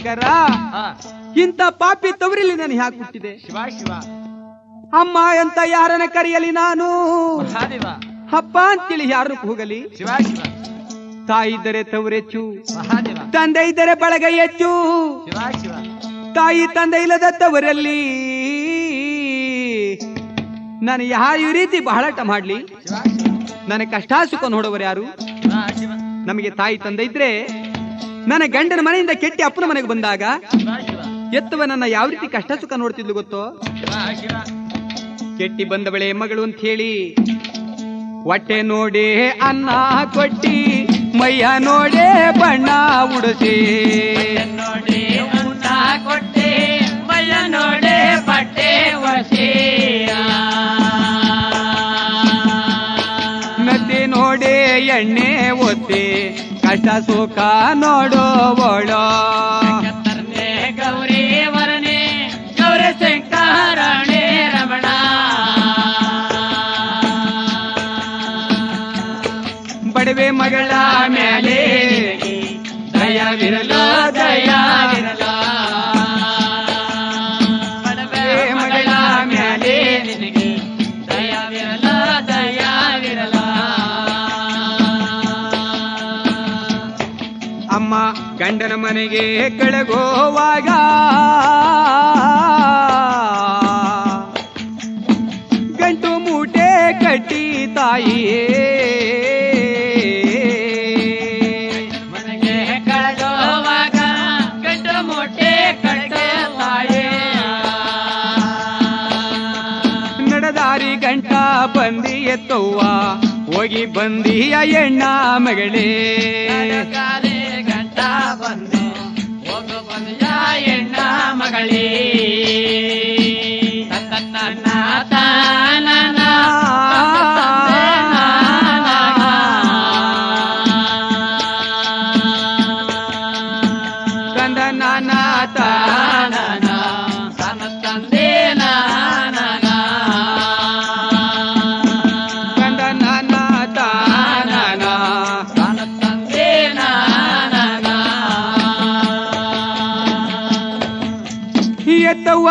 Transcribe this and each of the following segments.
ಶಂಕರ ಹಾ ಇಂಥ ಪಾಪಿ ತವರಿಲಿ ನಾನು ಯಾಕೆ ಹುಟ್ಟಿದೆ ಶಿವ ಶಿವ ಅಮ್ಮ ಅಂತ ಯಾರನ್ನ ಕರೆಯಲಿ ನಾನು ಮಹಾದೇವ ಹಬ್ಬ ಅಂತೇಳಿ ಯಾರು ಹೋಗಲಿ ಶಿವ ಶಿವ ತಾಯಿ ಇದ್ದರೆ ತವರೆಚ್ಚು ಮಹಾದೇವ ತಂದೆ ಇದ್ದರೆ ಬಳಗ ಹೆಚ್ಚು ಶಿವ ಶಿವ ತಾಯಿ ತಂದೆ ಇಲ್ಲದ ತವರಲ್ಲಿ ನಾನು ಯಾವ ರೀತಿ ಬಹಳಾಟ ಮಾಡ್ಲಿ ಶಿವ ಶಿವ ನನ್ನ ಕಷ್ಟ ಸುಖ ನೋಡುವರು ಯಾರು ಶಿವ ಶಿವ ನಮಗೆ ತಾಯಿ ತಂದೆ ಇದ್ರೆ ನನ್ನ ಗಂಡನ ಮನೆಯಿಂದ ಕೆಟ್ಟಿ ಅಪ್ಪನ ಮನೆಗೆ ಬಂದಾಗ ಶಿವ ಶಿವ ಎತ್ತುವ ನನ್ನ ಯಾವ ರೀತಿ ಕಷ್ಟ ಸುಖ ನೋಡ್ತಿದ್ಲು ಗೊತ್ತೋ ಶಿವ ಶಿವ ಕೆಟ್ಟಿ ಬಂದವಳೆ ಮಗಳು ಅಂತ ಹೇಳಿ ಹೊಟ್ಟೆ ನೋಡೆ ಅನ್ನ ಕೊಟ್ಟಿ ಮೈಯ ನೋಡೆ ಬಣ್ಣ ಉಡಿಸಿ ನೋಡಿ ಊಟ ಕೊಟ್ಟೆ ಮೈಯ ನೋಡೆ ಬಟ್ಟೆ ಒಸಿ ನದಿ ನೋಡೆ ಎಣ್ಣೆ ಒತ್ತಿ ಕಷ್ಟ ಸುಖ ನೋಡೋವಳೋ ಕತ್ತರ್ನೆ ಗೌರಿ ವರನೆ ಗೌರಿ ಶಂಕರಣೆ ರಮಣ ಬಡವೆ ಮಗಳ ಮೇಲೆ ದಯವಿರಲು ದಯವಿರಲು ಬಡವೆ ಮಗಳ ಮೇಲೆ ನಿನಗೆ ದಯವಿರಲ ದಯವಿರಲ ಅಮ್ಮ ಗಂಡನ ಮನೆಗೆ ಕಳಗೋವಾಗ ಗಂಟು ಮೂಟೆ ಕಟ್ಟಿ ತಾಯಿಯೇ ಮನೆಗೆ ಕಳೆದೋವಾಗ ಗಂಡು ಮೊಟ್ಟೆ ಕಟ್ಟೆ ತಾಯೇ ನಡೆದಾರಿ ಗಂಟ ಬಂದಿ ಎತ್ತವ್ವ ಹೋಗಿ ಬಂದಿಯ ಎಣ್ಣ ಮಗಳೇ ಗಾರೆ ಗಂಟ ಬಂದು ಹೋಗು ಬಂದ ಎಣ್ಣ ಮಗಳೇ ತನ್ನ ತಾನನ ಕಂದ ನಾನ ತಾನನ ತನ್ನ ತಂದೆ ನಾನನ ಕಂದ ನಾನ ತಾನನ ತನ್ನ ತಂದೆ ನಾನನ ಎತ್ತವ್ವ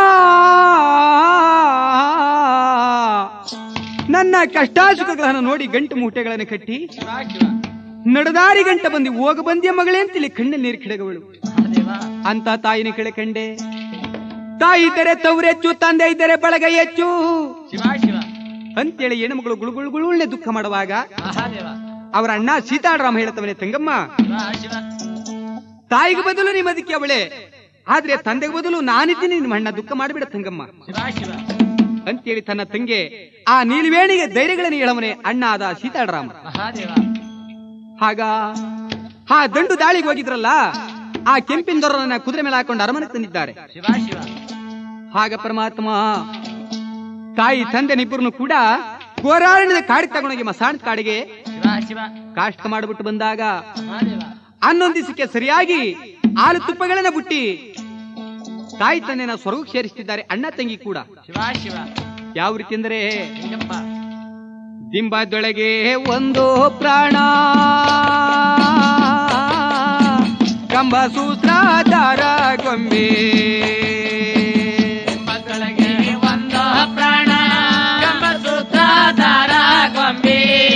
ನನ್ನ ಕಷ್ಟ ಸುಖಗಳನ್ನು ನೋಡಿ ಗಂಟು ಮೂಟೆಗಳನ್ನು ಕಟ್ಟಿ ಶಿವ ಶಿವ ನಡೆದಾರಿ ಗಂಟ ಬಂದಿ ಹೋಗ ಬಂದಿಯ ಮಗಳೇ ಅಂತೇಳಿ ಕಣ್ಣಲ್ಲಿ ನೀರು ಕೆಡಗವಳು ಮಹಾದೇವ ಅಂತ ತಾಯಿನ ಕೆಳ ಕಂಡೆ ತಾಯಿ ಇದ್ದರೆ ತವರೆಚ್ಚು ತಂದೆ ಇದ್ದರೆ ಬಳಗ ಹೆಚ್ಚು ಶಿವ ಶಿವ ಅಂತೇಳಿ ಹೆಣ್ಮಗಳು ಗುಳುಗುಳು ಗುಳುಗುಳ್ನೆ ದುಃಖ ಮಾಡುವಾಗ ಮಹಾದೇವ ಅವರ ಅಣ್ಣ ಸೀತಾರಾಮ ಹೇಳ್ತವನೆ ತಂಗಮ್ಮ ಶಿವ ಶಿವ ತಾಯಿಗೆ ಬದಲು ನಿಮ್ಮದಕ್ಕೆ ಅವಳೆ ಆದ್ರೆ ತಂದೆಗೆ ಬದಲು ನಾನಿದ್ದೀನಿ ನಿಮ್ಮ ಅಣ್ಣ ದುಃಖ ಮಾಡಿಬಿಡ ತಂಗಮ್ಮ ಶಿವ ಶಿವ ಅಂತೇಳಿ ತನ್ನ ತಂಗೆ ಆ ನೀಲಿವೇಣಿಗೆ ಧೈರ್ಯಗಳನ್ನು ಹೇಳವನೆ ಅಣ್ಣ ಆದ ಸೀತಾರಾಮ ಮಹಾದೇವ ಆಗ ಆ ದಂಡು ದಾಳಿಗೆ ಹೋಗಿದ್ರಲ್ಲ ಆ ಕೆಂಪಿನ ದೊರನ್ನ ಕುದುರೆ ಮೇಲೆ ಹಾಕೊಂಡು ಅರಮನೆಗೆ ತಂದಿದ್ದಾರೆ ಶಿವ ಶಿವ ಆಗ ಪರಮಾತ್ಮ ತಾಯಿ ತಂದೆನಿಬ್ಬರನ್ನು ಕೂಡ ಗೋರಾರಣ್ಯದ ಕಾಡಿಗೆ ತಗೊಂಡೋಗಿ ಮಸಾಣದ ಕಾಡಿಗೆ ಶಿವ ಶಿವ ಕಾಷ್ಟ ಮಾಡಿಬಿಟ್ಟು ಬಂದಾಗ ಮಹಾದೇವ ಹನ್ನೊಂದು ದಿವಸಕ್ಕೆ ಸರಿಯಾಗಿ ಹಾಲು ತುಪ್ಪಗಳನ್ನ ಬುಟ್ಟಿ ತಾಯಿ ತಂದೆನ ಸ್ವರ್ಗಕ್ಕೆ ಸೇರಿಸ್ತಿದ್ದಾರೆ ಅಣ್ಣ ತಂಗಿ ಕೂಡ ಶಿವ ಶಿವ ಯಾವ ರೀತಿ ಅಂದರೆ ಹೆಂಗಪ್ಪ ದಿಂಬದೊಳಗೆ ಒಂದು ಪ್ರಾಣ ಕಂಬ ಸೂತ್ರ ದಾರ ಗೊಂಬೆ ಮಕ್ಕಳಿಗೆ ಒಂದು ಪ್ರಾಣ ಕಂಬ ಸೂತ್ರಧಾರ ಗೊಂಬೆ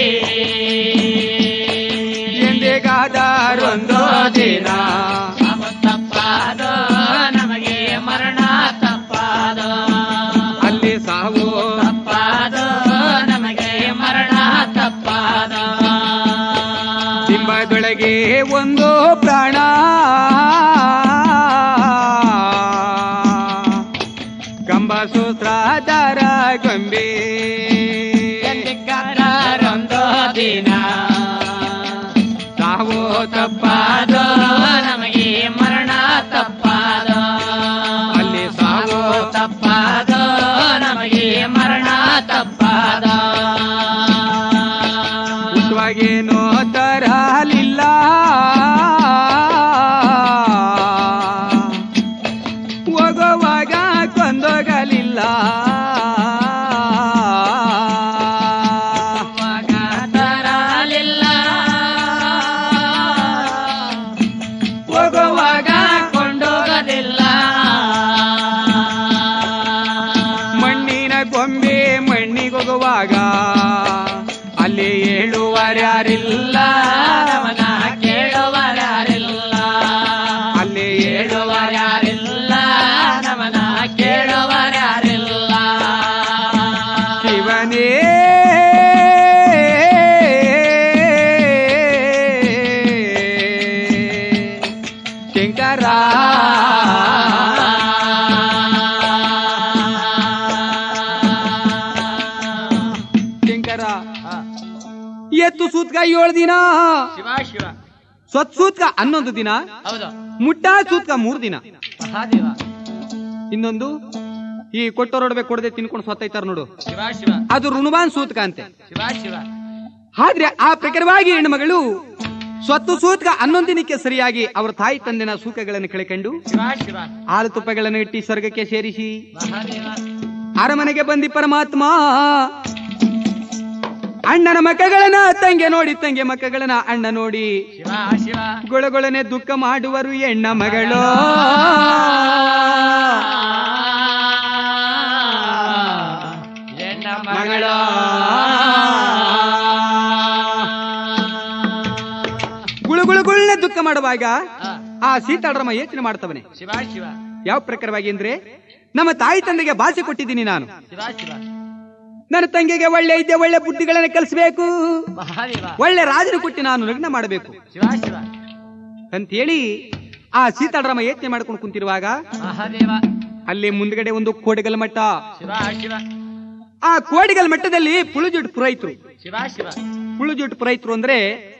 ಎಂದೆಗಾದಾರೊಂದು ದಿನ ಅವ ತಪ್ಪಾದೋ ನಮಗೆ ಮರಣ ತಪ್ಪಾದೋ ಅಲ್ಲಿ ಸಾವು ತಪ್ಪಾದೋ ನಮಗೆ ಮರಣ ತಪ್ಪಾದೋ ದಿಂಬದೊಳಗೆ ಒಂದು ಪ್ರಾಣ ಕಂಬ ಸೂತ್ರ ದಾರ ಗೊಂಬೆ ಎಂದಿಗಾರರೊಂದು ದಿನ ಸಾವು ತಪ್ಪಾದೋ ನಮಗೆ ಮರಣ ತಪ್ಪಾದೋ ಅಲ್ಲಿ ಸಾವು ತಪ್ಪಾದೋ ನಮಗೆ ಮರಣ ತಪ್ಪಾದೋ ಹುಟ್ಟುವಾಗೇನೋ ತರಲಿಲ್ಲ ಹೋಗುವಾಗ ಕೊಂದೋಗಲಿಲ್ಲ ಮಗ ತರಲಿಲ್ಲ ಹೋಗೋ ಶಂಕರ ಶಂಕರ ಎತ್ತು ಸೂತ್ಕ ಏಳು ದಿನ ಶಿವ ಶಿವ ಸ್ವತ್ ಸೂತ್ಕ ಹನ್ನೊಂದು ದಿನ ಹೌದು ಮುಟ್ಟಾ ಸೂತ್ಕ ಮೂರು ದಿನ ಮಹಾದೇವ ಇನ್ನೊಂದು ಈ ಕೊಟ್ಟೋರೊಡವೆ ಕೊಡದೆ ತಿನ್ಕೊಂಡು ಸತ್ತೈತಾರ ನೋಡು ಶಿವ ಶಿವ ಅದು ಋಣುವಾನ್ ಸೂತ್ಕ ಅಂತೆ ಶಿವ ಶಿವ ಆದ್ರೆ ಆ ಪ್ರಕಾರವಾಗಿ ಹೆಣ್ಣುಮಗಳು ಸ್ವತ್ತು ಸೂತ್ಕ ಹನ್ನೊಂದು ದಿನಕ್ಕೆ ಸರಿಯಾಗಿ ಅವರ ತಾಯಿ ತಂದೆನ ಸೂಕಗಳನ್ನು ಕೆಳಕೊಂಡು ಶಿವ ಶಿವ ಹಾಲು ತುಪ್ಪಗಳನ್ನು ಇಟ್ಟಿ ಸ್ವರ್ಗಕ್ಕೆ ಸೇರಿಸಿ ಮಹಾದೇವ ಅರಮನೆಗೆ ಬಂದಿ ಪರಮಾತ್ಮ ಅಣ್ಣನ ಮಕ್ಕಳನ್ನ ತಂಗೆ ನೋಡಿ ತಂಗೆ ಮಕ್ಕಳನ್ನ ಅಣ್ಣ ನೋಡಿ ಶಿವ ಶಿವ ಗೊಳಗೊಳನೆ ದುಃಖ ಮಾಡುವರು ಹೆಣ್ಣ ಮಗಳು ಎನ್ನ ಮಗಳ ಗುಳು ಗುಳು ಗುಳ್ಳೆ ದುಃಖ ಮಾಡುವಾಗ ಆ ಸೀತಾಳರಮ್ಮ ಯೋಚನೆ ಮಾಡ್ತವನೆ ಶಿವ ಶಿವ ಯಾವ ಪ್ರಕಾರವಾಗಿ ಅಂದ್ರೆ ನಮ್ಮ ತಾಯಿ ತಂದೆಗೆ ಭಾಷೆ ಕೊಟ್ಟಿದ್ದೀನಿ ನಾನು ಶಿವ ಶಿವ ನನ್ನ ತಂಗಿಗೆ ಒಳ್ಳೆ ಇದ್ದೆ ಒಳ್ಳೆ ಬುದ್ಧಿಗಳನ್ನ ಕಲಿಸಬೇಕು ಮಹಾದೇವ ಒಳ್ಳೆ ರಾಜನ ಕೊಟ್ಟು ನಾನು ಲಗ್ನ ಮಾಡಬೇಕು ಶಿವ ಶಿವ ಅಂತೇಳಿ ಆ ಸೀತಾಳರಮ್ಮ ಯೋಚನೆ ಮಾಡ್ಕೊಂಡು ಕುಂತಿರುವಾಗ ಮಹಾದೇವ ಅಲ್ಲಿ ಮುಂದ್ಗಡೆ ಒಂದು ಕೋಡಿಗಲ್ ಮಠ ಶಿವ ಶಿವ ಆ ಕೋಡಿಗಲ್ ಮಠದಲ್ಲಿ ಪುಳುಜುಟ್ ಪುರೈತರು ಶಿವ ಶಿವ ಪುಳುಜುಟ್ ಪುರೈತರು ಅಂದ್ರೆ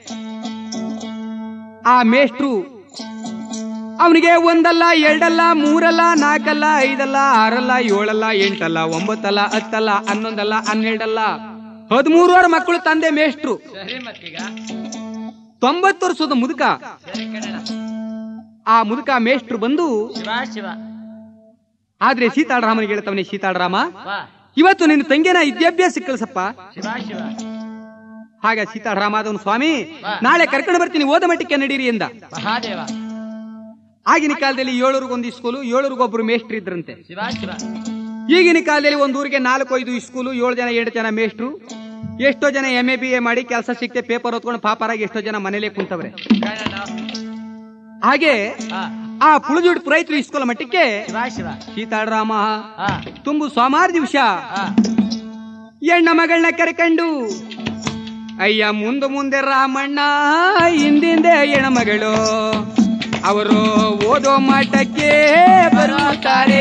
ಆ ಮೇಷ್ಟ್ರು ಅವನಿಗೆ ಒಂದಲ್ಲ ಎರಡಲ್ಲ ಮೂರಲ್ಲ ನಾಲ್ಕಲ್ಲ ಐದಲ್ಲ ಆರಲ್ಲ ಏಳಲ್ಲ ಎಂಟಲ್ಲ ಒಂಬತ್ತಲ್ಲ ಹತ್ತಲ್ಲ ಹನ್ನೊಂದಲ್ಲ ಹನ್ನೆರಡಲ್ಲ ಹದಿಮೂರುವರೆ ಮಕ್ಕಳು ತಂದೆ ಮೇಷ್ಟ್ರು ಸರಿ ಮತ್ತೀಗ ತೊಂಬತ್ತು ವರ್ಷದ ಮುದುಕ ಸರಿ ಕಣಣ ಆ ಮುದುಕ ಮೇಷ್ಟ್ರು ಬಂದು ಶಿವ ಶಿವ ಆದ್ರೆ ಸೀತಾಳರಾಮನಿಗೆ ಹೇಳ್ತವನೆ ಸೀತಾಳರಾಮ ವಾ ಇವತ್ತು ನಿನ್ನ ತಂಗಿನ ವಿದ್ಯಾಭ್ಯಾಸಕ್ಕೆ ಕಳಿಸಪ್ಪ ಶಿವ ಶಿವ ಹಾಗ ಸೀತಾಳರಾಮ ಅದವನು ಸ್ವಾಮಿ ನಾಳೆ ಕರ್ಕೊಂಡು ಬರ್ತೀನಿ ಓದ ಮಟ್ಟಕ್ಕೆ ನಡೀರಿ ಎಂದ ಮಹಾದೇವ ಆಗಿನ ಕಾಲದಲ್ಲಿ ಏಳೂರಿಗೊಂದು ಸ್ಕೂಲು ಏಳೂರಿಗೊಬ್ರು ಮೇಷ್ಟ್ರು ಇದ್ರಂತೆ ಶಿವ ಶಿವ ಈಗಿನ ಕಾಲದಲ್ಲಿ ಒಂದು ಊರಿಗೆ ನಾಲ್ಕು ಐದು ಸ್ಕೂಲು ಏಳು ಜನ ಎಂಟು ಜನ ಮೇಷ್ಟ್ರು ಎಷ್ಟೋ ಜನ ಎಂ ಎ ಬಿ ಎ ಮಾಡಿ ಕೆಲಸ ಸಿಕ್ತೆ ಪೇಪರ್ ಓದ್ಕೊಂಡು ಪಾಪರಾಗಿ ಎಷ್ಟೋ ಜನ ಮನೇಲೆ ಕುಂತವ್ರೆ ಕಣಣ ಹಾಗೆ ಹಾ ಆ ಪುಳುಜುಡ್ ಪುರೈತರು ಸ್ಕೂಲ್ ಮಟ್ಟಕ್ಕೆ ಶಿವ ಶಿವ ಸೀತಾಳರಾಮ ಹಾ ತುಂಬು ಸೋಮಾರ ದಿವಸ ಹಾ ಹೆಣ್ಣ ಮಗಳನ್ನ ಕರ್ಕೊಂಡು ಅಯ್ಯ ಮುಂದೆ ಮುಂದೆ ರಾಮಣ್ಣ ಹಿಂದಿಂದೆ ಹೆಣ್ಣ ಮಗಳು ಅವರು ಓದೋ ಮಠಕ್ಕೆ ಬರುತ್ತಾರೆ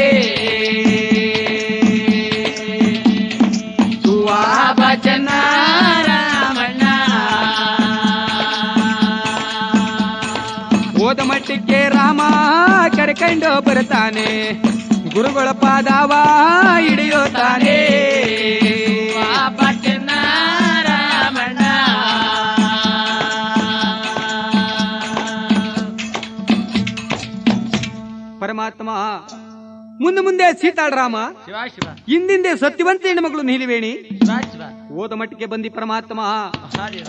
ಭಜನ ರಾಮಣ್ಣ ಓದ ಮಟ್ಟಕ್ಕೆ ರಾಮ ಕರ್ಕೊಂಡು ಬರ್ತಾನೆ ಗುರುಗಳ ಪಾದವ ಹಿಡಿಯುತ್ತಾನೆ ಭಜನ ರಾಮಣ್ಣ ಪರಮಾತ್ಮ ಮುಂದೆ ಮುಂದೆ ಸೀತಾಳರಾಮ ಶಿವ ಶಿವ ಹಿಂದಿಂದೆ ಸತ್ಯವಂತ ಹೆಣ್ಣುಮಗಳು ನೀಲಿವೇಣಿ ಶಿವ ಶಿವ ಓದ ಮಟ್ಟಿಗೆ ಬಂದಿ ಪರಮಾತ್ಮ ಮಹಾದೇವ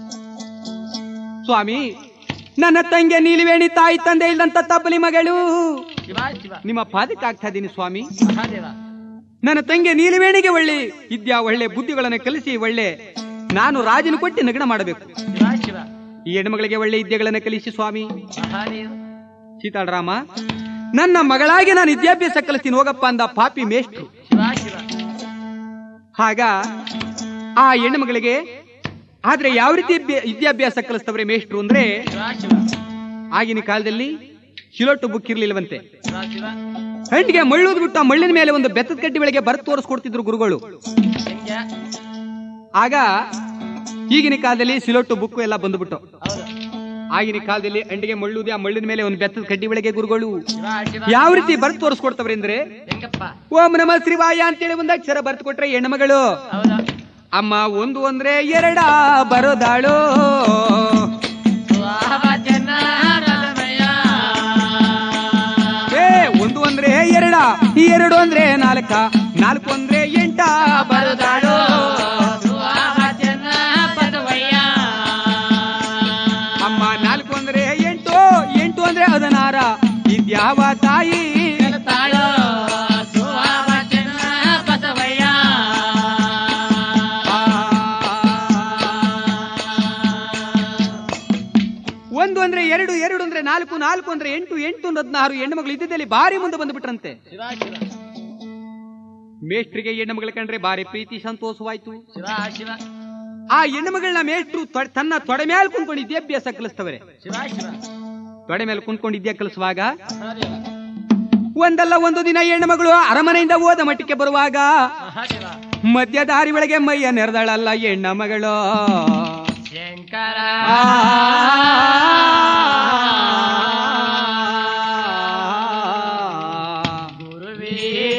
ಸ್ವಾಮಿ ನನ್ನ ತಂಗೆ ನೀಲಿವೇಣಿ ತಾಯಿ ತಂದೆ ಇಲ್ಲಂತ ತಬ್ಬಲಿ ಮಗಳು ಶಿವ ಶಿವ ನಿಮ್ಮ ಪಾದಕ್ಕೆ ಆಗ್ತಾ ಇದ್ದೀನಿ ಸ್ವಾಮಿ ಮಹಾದೇವ ನನ್ನ ತಂಗೆ ನೀಲಿವೇಣಿಗೆ ಒಳ್ಳೆ ವಿದ್ಯಾ ಒಳ್ಳೆ ಬುದ್ಧಿಗಳನ್ನು ಕಲಿಸಿ ಒಳ್ಳೆ ನಾನು ರಾಜನ ಕೊಟ್ಟು ನಗಣ ಮಾಡಬೇಕು ಶಿವ ಶಿವ ಈ ಹೆಣ್ಮಗಳಿಗೆ ಒಳ್ಳೆ ವಿದ್ಯೆಗಳನ್ನು ಕಲಿಸಿ ಸ್ವಾಮಿ ಮಹಾದೇವ ಸೀತಾಳರಾಮ ನನ್ನ ಮಗಳಾಗಿ ನಾನು ವಿದ್ಯಾಭ್ಯಾಸ ಕಲಿಸ್ತೀನಿ ಹೋಗಪ್ಪ ಅಂದ ಪಾಪಿ ಮೇಷ್ಟ್ರು ಶಿವ ಶಿವ ಆಗ ಆ ಹೆಣ್ಣು ಮಗಳಿಗೆ ಆದ್ರೆ ಯಾವ ರೀತಿ ಅಭ್ಯ- ವಿದ್ಯಾಭ್ಯಾಸ ಕಲಿಸ್ತವ್ರೆ ಮೇಷ್ಟ್ರು ಅಂದ್ರೆ ಶಿವ ಶಿವ ಆಗಿನ ಕಾಲದಲ್ಲಿ ಶಿಲೊಟ್ಟು ಬುಕ್ ಇರ್ಲಿಲ್ವಂತೆ ಶಿವ ಶಿವ ಹಂಡಿಗೆ ಮಳ್ಳೂದ್ ಬಿಟ್ಟು ಆ ಮಳ್ಳಿನ ಮೇಲೆ ಒಂದು ಬೆತ್ತದ ಕಡ್ಡಿ ಒಳಗೆ ಬರೆದು ತೋರಿಸ್ಕೊಡ್ತಿದ್ರು ಗುರುಗಳು ಹೆಂಗೆ ಆಗ ಈಗಿನ ಕಾಲದಲ್ಲಿ ಸಿಲೊಟ್ಟು ಬುಕ್ ಎಲ್ಲ ಬಂದ್ಬಿಟ್ಟು ಹೌದು ಆಗಿನ ಕಾಲದಲ್ಲಿ ಅಂಡಿಗೆ ಮಳ್ಳುದಿ ಆ ಮಳ್ಳಿನ ಮೇಲೆ ಒಂದು ಬೆತ್ತದ ಕಡ್ಡಿ ಒಳಗೆ ಗುರುಗಳು ಶಿವ ಶಿವ ಯಾವ ರೀತಿ ಬರೆದು ತೋರಿಸ್ಕೊಡ್ತವ್ರೆ ಅಂದ್ರೆ ಹೆಂಗಪ್ಪ ಓಂ ನಮ ಶ್ರೀವಾಯ ಅಂತೇಳಿ ಒಂದು ಅಕ್ಷರ ಬರ್ತು ಕೊಟ್ರೆ ಹೆಣ್ಮಗಳು ಹೌದಾ ಅಮ್ಮ ಒಂದು ಅಂದ್ರೆ ಎರಡ ಬರೋದಾಳು ಭಜನ ರಾಮಯ್ಯ ಏ ಒಂದು ಅಂದ್ರೆ ಎರಡ ಎರಡು ಅಂದ್ರೆ ನಾಲ್ಕ ನಾಲ್ಕು ಅಂದ್ರೆ ಎಂಟ ಬರೋದಾಳು ಭಜನ ಪದವಯ್ಯ ಅಮ್ಮ ನಾಲ್ಕು ಅಂದ್ರೆ ಎಂಟು ಎಂಟು ಅಂದ್ರೆ ಹದಿನಾರ ಇದ್ಯಾವ ತಾಯಿ ತಾಳೋ ಭಜನ ಪದವಯ್ಯ ಒಂದು ಅಂದ್ರೆ ಎರಡು ಎರಡು ಅಂದ್ರೆ ನಾಲ್ಕು ನಾಲ್ಕು ಅಂದ್ರೆ ಎಂಟು ಎಂಟು ಅಂದ್ರೆ ಹದಿನಾರು ಹೆಣ್ಣುಮಗಳು ಇದ್ದಿದ್ದಲ್ಲಿ ಭಾರಿ ಮುಂದೆ ಬಂದ್ಬಿಟ್ರಂತೆ ಶಿವ ಶಿವ ಮೇಷ್ಟ್ರಿಗೆ ಹೆಣ್ಣುಮಗಳು ಕಂಡ್ರೆ ಭಾರಿ ಪ್ರೀತಿ ಸಂತೋಷವಾಯ್ತು ಶಿವ ಶಿವ ಆ ಹೆಣ್ಣುಮಗಳನ್ನ ಮೇಷ್ಟ್ರು ತೊಡೆ- ತನ್ನ ತೊಡೆ ಮೇಲೆ ಕುಂತ್ಕೊಂಡು ವಿದ್ಯಾಭ್ಯಾಸ ಕಲಿಸ್ತವರೆ ಶಿವ ಶಿವ ತೊಡೆ ಮೇಲೆ ಕುಂತ್ಕೊಂಡು ವಿದ್ಯೆ ಕಲಿಸುವಾಗ ಮಹಾದೇವ ಒಂದಲ್ಲ ಒಂದು ದಿನ ಹೆಣ್ಣು ಮಗಳು ಅರಮನೆಯಿಂದ ಓದ ಮಟ್ಟಕ್ಕೆ ಬರುವಾಗ ಮಹಾದೇವ ಮಧ್ಯ ದಾರಿ ಒಳಗೆ ಮೈಯ ನೆರೆದಳಲ್ಲ ಹೆಣ್ಣ ಮಗಳು ಶಂಕರ ಗುರುವೇ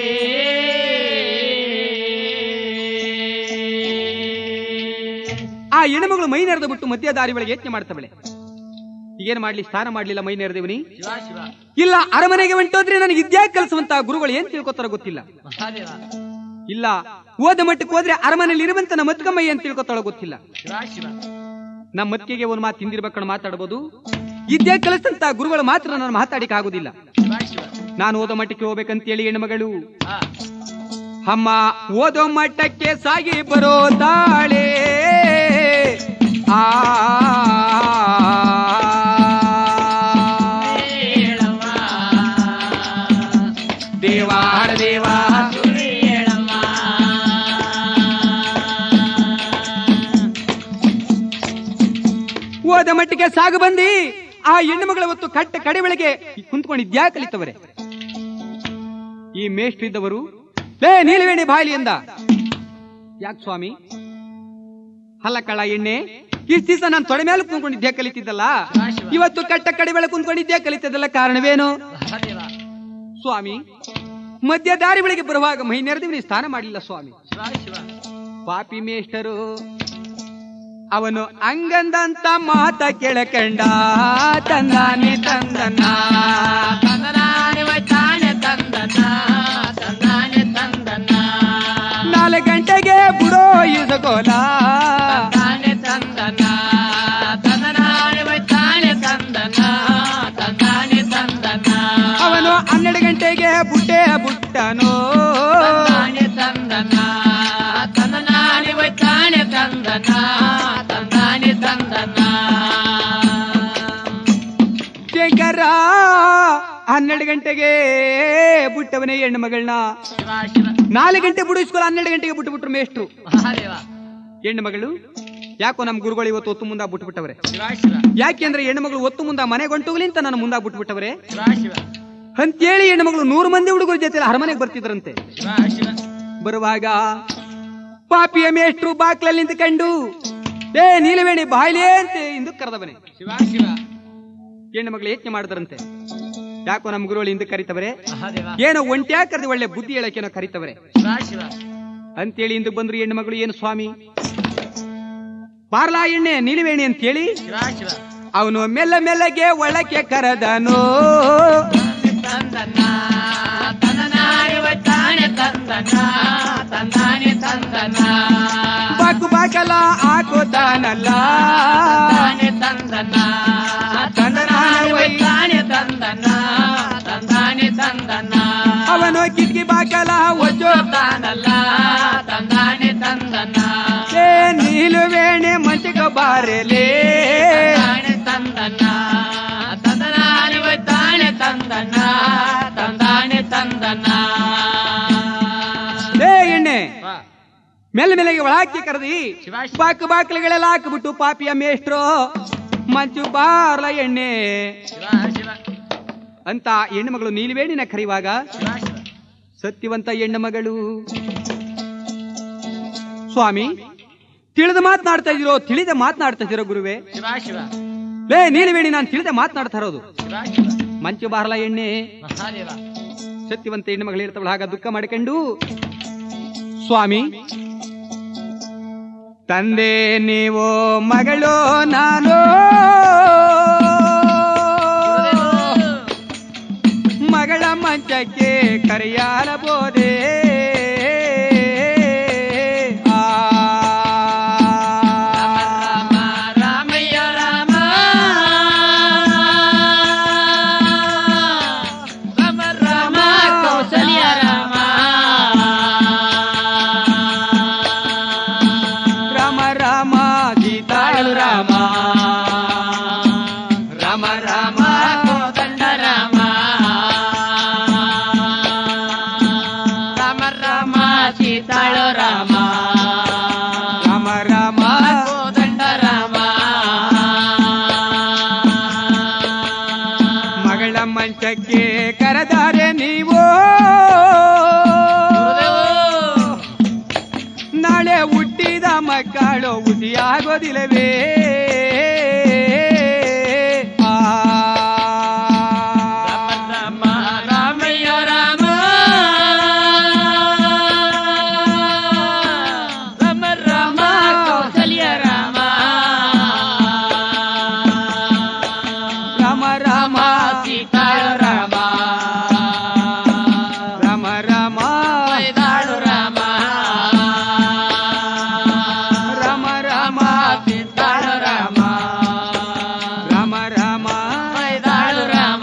ಆ ಹೆಣ್ಣುಮಗಳು ಮೈ ನೆರೆದು ಬಿಟ್ಟು ಮಧ್ಯ ದಾರಿ ಒಳಗೆ ಯತ್ನೆ ಮಾಡ್ತವಳೆ ಈಗೇನ್ ಮಾಡ್ಲಿ ಸ್ನಾನ ಮಾಡ್ಲಿಲ್ಲ ಮೈ ನೆರೆದೇವನಿ ಶಿವ ಶಿವ ಇಲ್ಲ ಅರಮನೆಗೆ ಹೊಂಟೋದ್ರೆ ನನಗೆ ವಿದ್ಯಾ ಕಲಿಸುವಂತ ಗುರುಗಳು ಏನ್ ತಿಳ್ಕೊತಾರ ಗೊತ್ತಿಲ್ಲ ಮಹಾದೇವ ಇಲ್ಲ ಓದ ಮಟ್ಟಕ್ಕೆ ಹೋದ್ರೆ ಅರಮನೆಯಲ್ಲಿ ಇರುವಂತ ನಮ್ಮ ಮತ್ಕಮ್ಮಯ್ಯ ಅಂತ ತಿಳ್ಕೊತಾಳ ಗೊತ್ತಿಲ್ಲ ಶಿವ ಶಿವ ನಮ್ಮ ಮತ್ತಿಗೆ ಒಂದು ಮಾತು ತಿಂದಿರ್ಬೇಕಣ್ಣ ಮಾತಾಡ್ಬೋದು ವಿದ್ಯೆ ಕಲಿಸಂತ ಗುರುಗಳು ಮಾತ್ರ ನಾನು ಮಾತಾಡಿಕ್ ಆಗುದಿಲ್ಲ ಶಿವ ಶಿವ ನಾನು ಓದೋ ಮಟ್ಟಕ್ಕೆ ಹೋಗ್ಬೇಕಂತೇಳಿ ಹೆಣ್ಮಗಳು ಹಾ ಅಮ್ಮ ಓದೋ ಮಟ್ಟಕ್ಕೆ ಸಾಗಿ ಬರೋ ತಾಳೆ ಆ ಹೇಳವ್ವ ದೇವಾಡ ದೇವಾ ಸುರಿ ಹೇಳವ್ವ ಓದ ಮಟ್ಟಿಗೆ ಸಾಗು ಬಂದಿ ಆ ಹೆಣ್ಣು ಮಗಳ ಹೊತ್ತು ಕಟ್ಟ ಕಡೆ ಬೆಳಗ್ಗೆ ಕುಂತ್ಕೊಂಡಿದ್ಯಾ ಕಲಿತವರೆ ಈ ಮೇಷ್ಟ್ರಿದ್ದವರು ಲೇ ನೀಲವೇಣಿ ಬಾಯ್ಲಿ ಎಂದ ಯಾಕೆ ಸ್ವಾಮಿ ಅಲ್ಲ ಕಳ ಎಣ್ಣೆ ಇಷ್ಟ ದಿವಸ ನಾನು ತೊಡೆ ಮೇಲೆ ಕುಂತ್ಕೊಂಡಿದ್ಯಾ ಕಲಿತಿದ್ದಲ್ಲ ಇವತ್ತು ಕಟ್ಟ ಕಡೆ ಬೆಳಗ್ಗೆ ಕುಂತ್ಕೊಂಡಿದ್ಯಾ ಕಲಿತಿದ್ದಲ್ಲ ಕಾರಣವೇನು ಮಹಾದೇವ ಸ್ವಾಮಿ ಮಧ್ಯ ದಾರಿ ಬೆಳಗ್ಗೆ ಬರುವಾಗ ಮೈ ನೆರೆದಿವಿ ನೀ ಸ್ನಾನ ಮಾಡಲಿಲ್ಲ ಸ್ವಾಮಿ ಶಿವ ಶಿವ ಪಾಪಿ ಮೇಷ್ಟರು ಅವನು ಅಂಗಂದಂತ ಮಾತ ಕೆಳಕಂಡ ತಂದಾನಿ ತಂದನ ತಂದನಾನೆ ವೈತಾನೆ ತಂದನ ತಂದಾನೆ ತಂದನ ನಾಲ್ಕು ಗಂಟೆಗೆ ಬುಡೋ ಇಸಗೋಲ ತಂದಾನೆ ತಂದನ ತಂದನಾನೆ ವೈತಾನೆ ತಂದನ ತಂದಾನೆ ತಂದನ ಅವನು ಹನ್ನೆರಡು ಗಂಟೆಗೆ ಬುಟ್ಟೆ ಬುಟ್ಟನೋ ತಂದಾನೆ ತಂದನ ತಂದನಾನೆ ವೈತಾನೆ ತಂದನ ತಂದಾನೆ ತಂದನ ಶಂಕರ ಹನ್ನೆರಡು ಗಂಟೆಗೆ ಬುಟ್ಟವನೇ ಹೆಣ್ಣು ಮಗಳನ್ನ ಶಿವ ಶಿವ ನಾಲ್ಕು ಗಂಟೆ ಬುಡಿಸ್ಕೊಳ ಹನ್ನೆರಡು ಗಂಟೆಗೆ ಬಿಟ್ಟು ಬಿಟ್ರು ಮೇಷ್ಟ್ರು ಮಹಾದೇವ ಹೆಣ್ಣು ಮಗಳು ಯಾಕೋ ನಮ್ಮ ಗುರುಗಳು ಇವತ್ತು ಒತ್ತು ಮುಂದಾಗ ಬಿಟ್ಬಿಟ್ಟವ್ರೆ ಶಿವ ಶಿವ ಯಾಕೆಂದ್ರೆ ಹೆಣ್ಣು ಮಗಳು ಒತ್ತು ಮುಂದ ಮನೆಗೆ ಹೊಂಟೋಗ್ಲಿ ಅಂತ ನಾನು ಮುಂದಾಗ ಬಿಟ್ಬಿಟ್ಟವ್ರೆ ಶಿವ ಶಿವ ಅಂತೇಳಿ ಹೆಣ್ಣು ಮಗಳು ನೂರು ಮಂದಿ ಹುಡುಗರ ಜೊತೆ ಅರಮನೆಗೆ ಬರ್ತಿದ್ರಂತೆ ಶಿವ ಶಿವ ಬರುವಾಗ ಪಾಪಿಯ ಮೇಷ್ಟ್ರು ಬಾಕ್ಲಲ್ಲಿ ನಿಂತ್ಕೊಂಡು ಏ ನೀಲವೇಣಿ ಬಾಯ್ಲೇ ಅಂತ ಇಂದು ಕರೆದವನೆ ಶಿವ ಶಿವ ಹೆಣ್ಣು ಮಗಳು ಯತ್ನೆ ಮಾಡಿದ್ರಂತೆ ಯಾಕೋ ನಮ್ಮ ಗುರುಗಳು ಹಿಂದಕ್ಕೆ ಕರಿತವರೆ ಮಹಾದೇವ ಏನೋ ಒಂಟ್ಯಾಗ ಕರೆದು ಒಳ್ಳೆ ಬುದ್ಧಿ ಹೇಳಕ್ಕೇನೋ ಕರಿತವರೆ ಶಿವ ಶಿವ ಅಂತೇಳಿ ಇಂದು ಬಂದ್ರು ಹೆಣ್ಣು ಮಗಳು ಏನು ಸ್ವಾಮಿ ಬಾರ್ಲಾ ಎಣ್ಣೆ ನೀಲವೇಣಿ ಅಂತೇಳಿ ಶಿವ ಶಿವ ಅವನು ಮೆಲ್ಲ ಮೆಲ್ಲಗೆ ಒಳಕ್ಕೆ ಕರೆದನು ತಂದನ ತಂದನಾನೆ ವೈತಾನೆ ತಂದನ ತಂದಾನೆ ತಂದನ ಬಾಕು ಬಾಕಲ ಹಾಕೋತಾನಲ್ಲ ತಂದಾನೆ ತಂದನ ತಂದನಾನೆ ವೈತಾನೆ ತಂದನ ತಂದಾನೆ ತಂದನ ಅವನು ಕಿಟಕಿ ಬಾಕಲ ಒಚ್ಚೋ ತಾನಲ್ಲ ತಂದಾನೆ ತಂದನ ಏ ನೀಲುವೇಣೆ ಮಂಚಕ ಬಾರೆಲೆ ತಂದಾನೆ ತಂದನ ತಂದನಾನೆ ವೈತಾನೆ ತಂದನ ತಂದಾನೆ ತಂದನ ಏ ಎಣ್ಣೆ ಮೆಲ್ಲ ಮೆಲ್ಲಗೆ ಒಳಕ್ಕೆ ಕರೆದಿ ಶಿವ ಶಿವ ಬಾಕು ಬಾಕಲುಗಳೆಲ್ಲ ಹಾಕ್ಬಿಟ್ಟು ಪಾಪಿಯ ಮೇಷ್ಟ್ರು ಮಂಚು ಬಾರ್ಲ ಎಣ್ಣೆ ಶಿವ ಶಿವ ಅಂತ ಹೆಣ್ಣು ಮಗಳು ನೀಲವೇಣಿನ ಕರೆಯುವಾಗ ಶಿವ ಶಿವ ಸತ್ಯವಂತ ಹೆಣ್ಣು ಮಗಳು ಸ್ವಾಮಿ ತಿಳಿದು ಮಾತನಾಡ್ತಾ ಇದಿರೋ ತಿಳಿದ ಮಾತನಾಡ್ತಾ ಇದಿರೋ ಗುರುವೆ ಶಿವ ಶಿವ ಲೇ ನೀಲವೇಣಿ ನಾನು ತಿಳಿದ ಮಾತನಾಡ್ತಾ ಇರೋದು ಶಿವ ಶಿವ ಮಂಚು ಬಾರ್ಲ ಎಣ್ಣೆ ಮಹಾದೇವ ಸತ್ಯವಂತ ಹೆಣ್ಣು ಮಗಳು ಇರ್ತಾವಳ ಆಗ ದುಃಖ ಮಾಡಿಕೊಂಡು ಸ್ವಾಮಿ ತಂದೆ ನೀವು ಮಗಳು ನಾನು ಮಗಳ ಮಂಚಕ್ಕೆ ಕರೆಯಲಬೋದೆ ಆ. ರಾಮ ರಾಮಯ್ಯ ರಾಮ ರಾಮ ರಾಮ ಕೌಸಲ್ಯ ರಾಮ ರಾಮ ರಾಮ ಗೀತಾಳು ರಾಮ ರಾಮ ರಾಮ ಕೋದಂಡ ರಾಮ ರಾಮ ರಾಮ ಸೀತಾಳು ರಾಮ ರಾಮ ರಾಮ ಕೋದಂಡ ರಾಮ ಮಂಚಕ್ಕೆ ಕರೆದಾರೆ ನೀವು ನಾಳೆ ಹುಟ್ಟಿದ ಮಕ್ಕಳು ಉಸಿಯಾಗೋದಿಲ್ಲವೇ ಆ. ರಾಮ ರಾಮಯ್ಯ ರಾಮ ರಾಮ ರಾಮ ಕೌಸಲ್ಯ ರಾಮ ರಾಮ ರಾಮ ಸೀತಾಳು ರಾಮ ರಾಮ ರಾಮ ಮೈದಾಳು ರಾಮ ರಾಮ ರಾಮ ಸೀತಾಳು ರಾಮ ರಾಮ ರಾಮ ಮೈದಾಳು ರಾಮ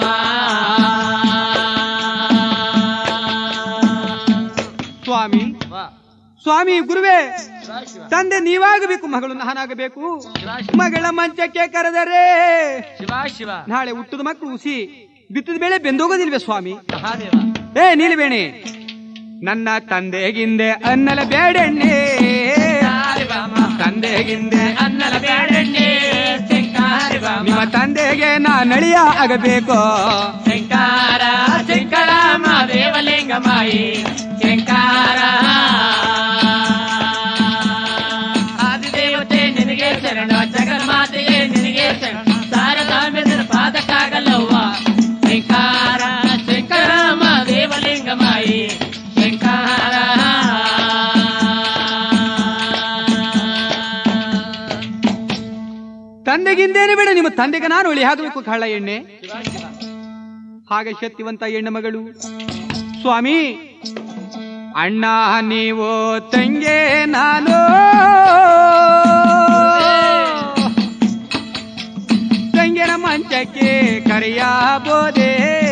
ಸ್ವಾಮಿ ಸ್ವಾಮಿ ಗುರುವೇ ತಂದೆ ನೀವಾಗಬೇಕು ಮಗಳು ನಾನಾಗಬೇಕು ಮಗಳ ಮಂಚಕ್ಕೆ ಕರೆದರೆ ಶಿವ ಶಿವ ನಾಳೆ ಹುಟ್ಟದ ಮಕ್ಕಳು ಉಸಿ ಬಿತ್ತದ ಬೆಳೆ ಬೆಂದೋಗೋದಿಲ್ವೇ ಸ್ವಾಮಿ ಮಹಾದೇವ ಏ ನೀಲಬೇಣಿ ನನ್ನ ತಂದೆಗಿಂದೆ ಅನ್ನಲ ಬೇಡೆಣ್ಣೆ ತಂದೆಗಿಂದೆ ಅನ್ನಲ ಬ್ಯಾಡಣ್ಣೆ ಶಂಕಾರ ನಿಮ್ಮ ತಂದೆಗೆ ನಾ ನಳಿಯ ಆಗಬೇಕು ಶಂಕಾರ ಶಂಕರ ಮಾದೇವಲಿಂಗ ಮಾಯಿ ಶಂಕಾರ ಆದಿದೇವತೆ ನಿನಗೆ ಶರಣ ಜಗನ್ಮಾತೆಗೆ ನಿನಗೆ ಶರಣ ಶಾರದಾಂಬೆದರ ಪಾದಕ್ಕಾಗಲ್ಲವ್ವ ಶಂಕಾರ ಶಂಕರ ಮಾದೇವಲಿಂಗ ಮಾಯಿ ಶಂಕಾರ ತಂದೆಗಿಂದೇನೆ ಬೇಡ ನಿಮ್ಮ ತಂದೆಗೆ ನಾನು ಒಳಿ ಆಗಬೇಕು ಕಳ್ಳ ಎಣ್ಣೆ ಹಾಗೆ ಶಕ್ತಿವಂತ ಹೆಣ್ಣು ಮಗಳು ಸ್ವಾಮಿ ಅಣ್ಣ ನೀವು ತಂಗೆ ನಾನು ತಂಗಿನ ಮಂಚಕ್ಕೆ ಕರೆಯಬೋದೇ